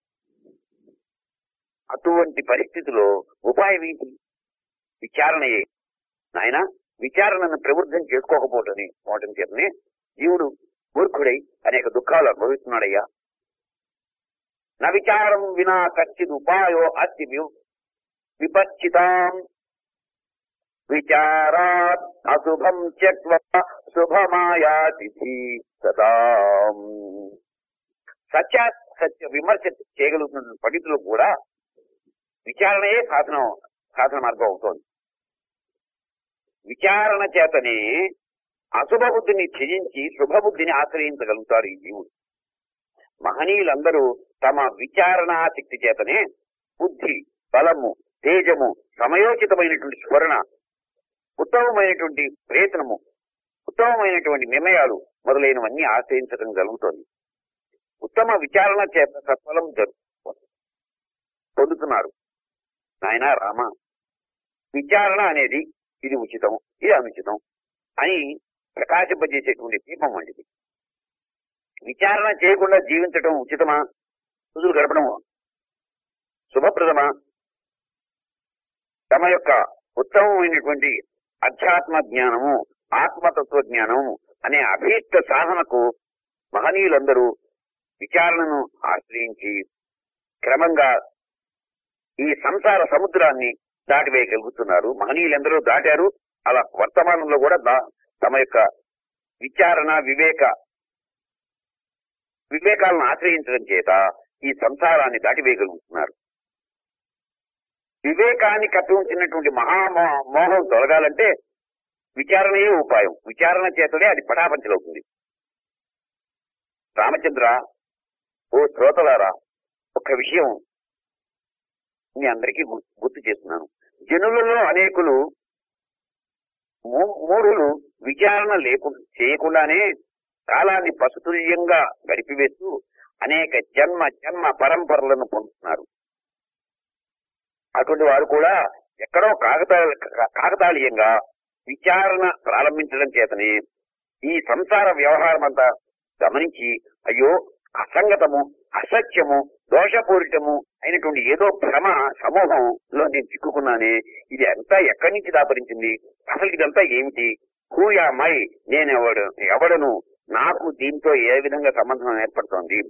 అటువంటి పరిస్థితిలో ఉపాయం ఏంటి విచారణయే నాయన విచారణను ప్రవృద్ధం చేసుకోకపోవటని పోవటం చేతనే జీవుడు మూర్ఖుడై అనేక దుఃఖాలు అనుభవిస్తున్నాడయ్యా న విచారం వినా కచ్చిద్ ఉపాయో అస్తి వి- విపచ్చితాం విచారాత్ అశుభం త్యక్వా శుభమాయాతిథి సదాం సత్య సత్య విమర్శ చేయగలుగుతున్న పండితులు కూడా విచారణయే సాధన సాధన మార్గం అవుతోంది విచారణ చేతనే అశుభ బుద్ధిని త్యజించి శుభబుద్ధిని ఆశ్రయించగలుగుతారు ఈ జీవుడు మహనీయులందరూ తమ విచారణాశక్తి చేతనే బుద్ధి బలము తేజము సమయోచితమైనటువంటి స్మరణ ఉత్తమమైనటువంటి ప్రయత్నము ఉత్తమమైనటువంటి నిర్ణయాలు మొదలైనవన్నీ ఆశ్రయించడం జరుగుతోంది ఉత్తమ విచారణ చేత సత్ఫలం జరు పొందుతున్నారు నాయన రామ విచారణ అనేది ఇది ఉచితం ఇది అనుచితం అని ప్రకాశింపజేసేటువంటి దీపం వంటిది విచారణ చేయకుండా జీవించటం ఉచితమా రోజులు గడపడము శుభప్రదమా తమ యొక్క ఉత్తమమైనటువంటి అధ్యాత్మ జ్ఞానము ఆత్మతత్వ జ్ఞానము అనే అభీష్ట సాధనకు మహనీయులందరూ విచారణను ఆశ్రయించి క్రమంగా ఈ సంసార సముద్రాన్ని దాటివేయగలుగుతున్నారు మహనీయులందరూ దాటారు అలా వర్తమానంలో కూడా దా- తమ యొక్క విచారణ వివేక వివేకాలను ఆశ్రయించడం చేత ఈ సంసారాన్ని దాటివేయగలుగుతున్నారు వివేకాన్ని కప్పి ఉంచినటువంటి మహామో మోహం తొలగాలంటే విచారణయే ఉపాయం విచారణ చేతనే అది పటాపంచలవుతుంది రామచంద్ర ఓ శ్రోతలారా ఒక విషయం మీ అందరికీ గు- గుర్తు చేస్తున్నాను జనులలో అనేకులు మూ- మూఢులు విచారణ లేకుండా చేయకుండానే కాలాన్ని పశుతుల్యంగా గడిపివేస్తూ అనేక జన్మ జన్మ పరంపరలను పొందుతున్నారు అటువంటి వారు కూడా ఎక్కడో కాకతాళ కాకతాళీయంగా విచారణ ప్రారంభించడం చేతనే ఈ సంసార వ్యవహారం అంతా గమనించి అయ్యో అసంగతము అసత్యము దోషపూరితము అయినటువంటి ఏదో భ్రమ సమూహంలో నేను చిక్కుకున్నానే ఇది అంతా ఎక్కడి నుంచి దాపరించింది అసలు ఇదంతా ఏమిటి హూయామై నేను ఎవడు ఎవడను నాకు దీంతో ఏ విధంగా సంబంధం ఏర్పడుతోంది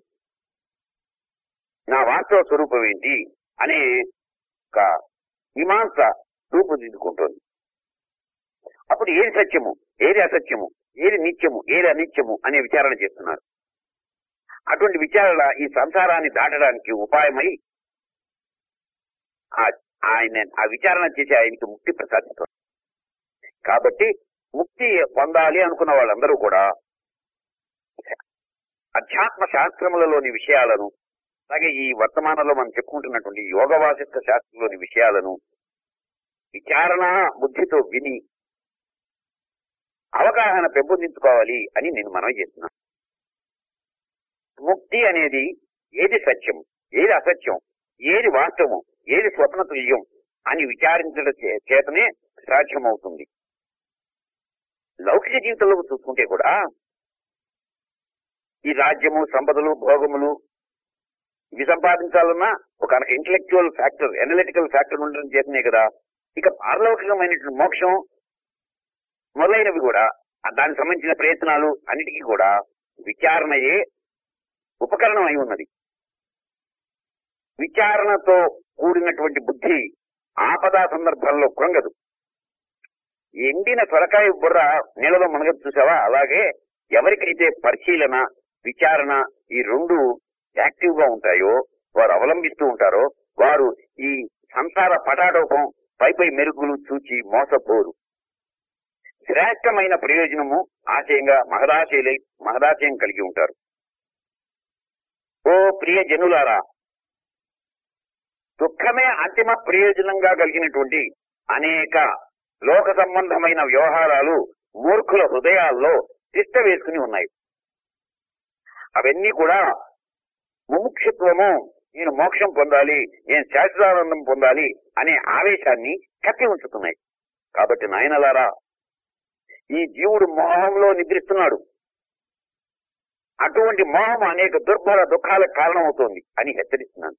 నా వాస్తవ స్వరూపం ఏంటి అనే ఒక మీమాంస రూపుదిద్దుకుంటోంది అప్పుడు ఏది సత్యము ఏది అసత్యము ఏది నిత్యము ఏది అనిత్యము అనే విచారణ చేస్తున్నారు అటువంటి విచారణ ఈ సంసారాన్ని దాటడానికి ఉపాయమై ఆ- ఆయన ఆ విచారణ చేసి ఆయనకి ముక్తి ప్రసాదిస్తారు కాబట్టి ముక్తి పొందాలి అనుకున్న వాళ్ళందరూ కూడా అధ్యాత్మ శాస్త్రములలోని విషయాలను అలాగే ఈ వర్తమానంలో మనం చెప్పుకుంటున్నటువంటి యోగ వాసిష్ట శాస్త్రంలోని విషయాలను విచారణ బుద్ధితో విని అవగాహన పెంపొందించుకోవాలి అని నేను మనవి చేస్తున్నాను ముక్తి అనేది ఏది సత్యం ఏది అసత్యం ఏది వాస్తవం ఏది స్వప్న తుల్యం అని విచారించడం చే- చేతనే సాధ్యమవుతుంది లౌకిక జీవితంలో చూసుకుంటే కూడా ఈ రాజ్యము సంపదలు భోగములు ఇవి సంపాదించాలన్నా ఒక ఇంటలెక్చువల్ ఫ్యాక్టర్ ఎనలిటికల్ ఫ్యాక్టర్ ఉండడం చేతనే కదా ఇక పారలౌకికమైనటువంటి మోక్షం మొదలైనవి కూడా ఆ దానికి సంబంధించిన ప్రయత్నాలు అన్నిటికీ కూడా విచారణయే ఉపకరణం అయి ఉన్నది విచారణతో కూడినటువంటి బుద్ధి ఆపదా సందర్భంలో కృంగదు ఎండిన సొరకాయ బుర్ర నీళ్ళలో మునగదు చూసావా అలాగే ఎవరికైతే పరిశీలన విచారణ ఈ రెండు యాక్టివ్ గా ఉంటాయో వారు అవలంబిస్తూ ఉంటారో వారు ఈ సంసార పటాటోపం పై పై మెరుగులు చూచి మోసపోరు శ్రేష్టమైన ప్రయోజనము ఆశయంగా మహదాశయులై మహదాశయం కలిగి ఉంటారు ఓ ప్రియ జనులారా దుఃఖమే అంతిమ ప్రయోజనంగా కలిగినటువంటి అనేక లోక సంబంధమైన వ్యవహారాలు మూర్ఖుల హృదయాల్లో తిష్ట వేసుకుని ఉన్నాయి అవన్నీ కూడా ముముక్షత్వము నేను మోక్షం పొందాలి నేను శాశ్వతానందం పొందాలి అనే ఆవేశాన్ని కప్పి ఉంచుతున్నాయి కాబట్టి నాయనలారా ఈ జీవుడు మోహంలో నిద్రిస్తున్నాడు అటువంటి మోహం అనేక దుర్భర దుఃఖాలకు కారణమవుతోంది అని హెచ్చరిస్తున్నాను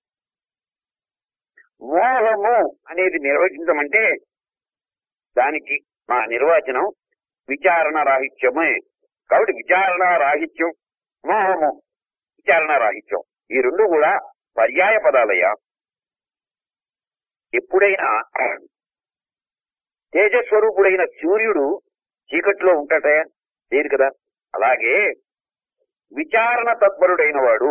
మోహము అనేది నిర్వచించమంటే దానికి మా నిర్వచనం విచారణ రాహిత్యమే కాబట్టి విచారణ రాహిత్యం మోహము విచారణ రాహిత్యం ఈ రెండు కూడా పర్యాయ పదాలయ్యా ఎప్పుడైనా తేజస్వరూపుడైన సూర్యుడు చీకట్లో ఉంటాటే లేదు కదా అలాగే విచారణ తత్పరుడైన వాడు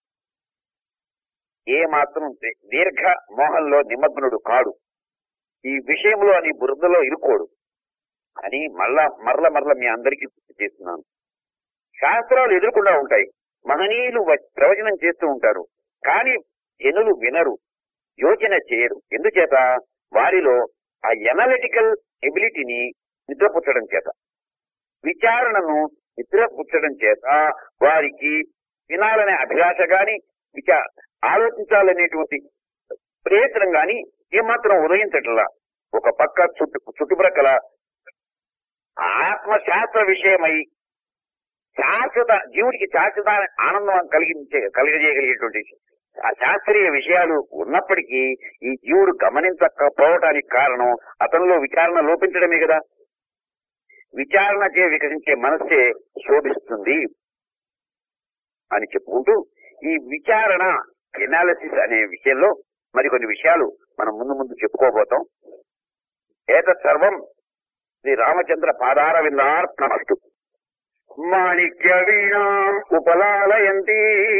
ఏ మాత్రం ది- దీర్ఘ మోహంలో నిమగ్నుడు కాడు ఈ విషయంలో అని బురదలో ఇరుకోడు అని మళ్ళా మరల మరల మీ అందరికీ గుర్తు చేస్తున్నాను శాస్త్రాలు ఎదురకుండా ఉంటాయి మహనీయులు వ- ప్రవచనం చేస్తూ ఉంటారు కానీ జనులు వినరు యోచన చేయరు ఎందుచేత వారిలో ఆ ఎనలిటికల్ ఎబిలిటీని నిద్రపుచ్చడం చేత విచారణను నిద్రపుచ్చడం చేత వారికి వినాలనే అభిలాష గాని విచా ఆలోచించాలనేటువంటి ప్రయత్నం గాని ఏమాత్రం ఉదయించట్లా ఒక పక్క చుట్టు చుట్టుప్రక్కల ఆత్మశాస్త్ర విషయమై శాశ్వత జీవుడికి శాశ్వత ఆనందం కలిగించే కలిగజేయగలిగేటువంటి ఆ శాస్త్రీయ విషయాలు ఉన్నప్పటికీ ఈ జీవుడు గమనించకపోవటానికి కారణం అతనిలో విచారణ లోపించడమే కదా విచారణ చే వికసించే మనస్సే శోభిస్తుంది అని చెప్పుకుంటూ ఈ విచారణ ఎనాలిసిస్ అనే విషయంలో మరికొన్ని విషయాలు మనం ముందు ముందు చెప్పుకోబోతాం ఏతత్ సర్వం శ్రీ రామచంద్ర పాదార విందార్పణమస్తు మాణిక్య వీణాం ఉపలాలయంతి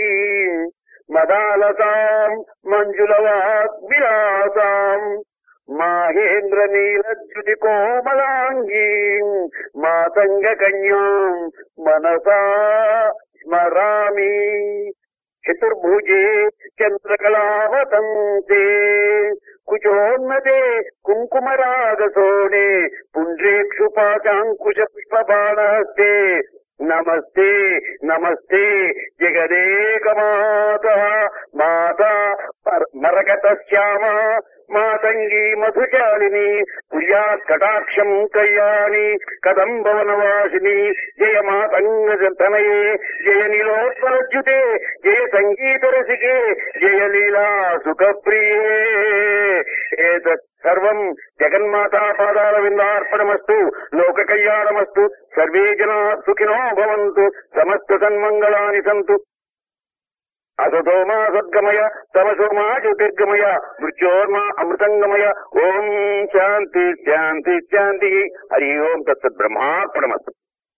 మదాలసాం మంజులవాగ్విలాసాం మాహేంద్ర నీలద్యుతి కోమలాంగీ మాతంగ కన్యాం మనసా స్మరామి చతుర్భుజే చంద్రకళావతంతే కుచోన్నతే కుంకుమరాగసోనే పుండ్రేక్షుపాశాంకుశ పుష్పబాణహస్తే నమస్తే నమస్తే జగదేకమాత మాత మరకత శ్యామ మాతంగీ మధుచాలిని కుర్యాత్ కటాక్షం కళ్యాణి కదంబవనవాసిని జయ మాతంగతనయే జయ నీలోత్పలజ్యుతే జయ సంగీత రసికే జయ లీలా సుఖప్రియే ఏతత్ సర్వం జగన్మాతా పాదాల విందార్పణమస్తు లోక కళ్యాణమస్తు సర్వే జనా సుఖినో భవంతు సమస్త సన్మంగళాని సంతు అసతోమా సద్గమయ తమసోమా జ్యోతిర్గమయ మృత్యోర్మా అమృతంగమయ ఓం శాంతి శాంతి శాంతి హరి ఓం తత్సత్ బ్రహ్మార్పణమస్తు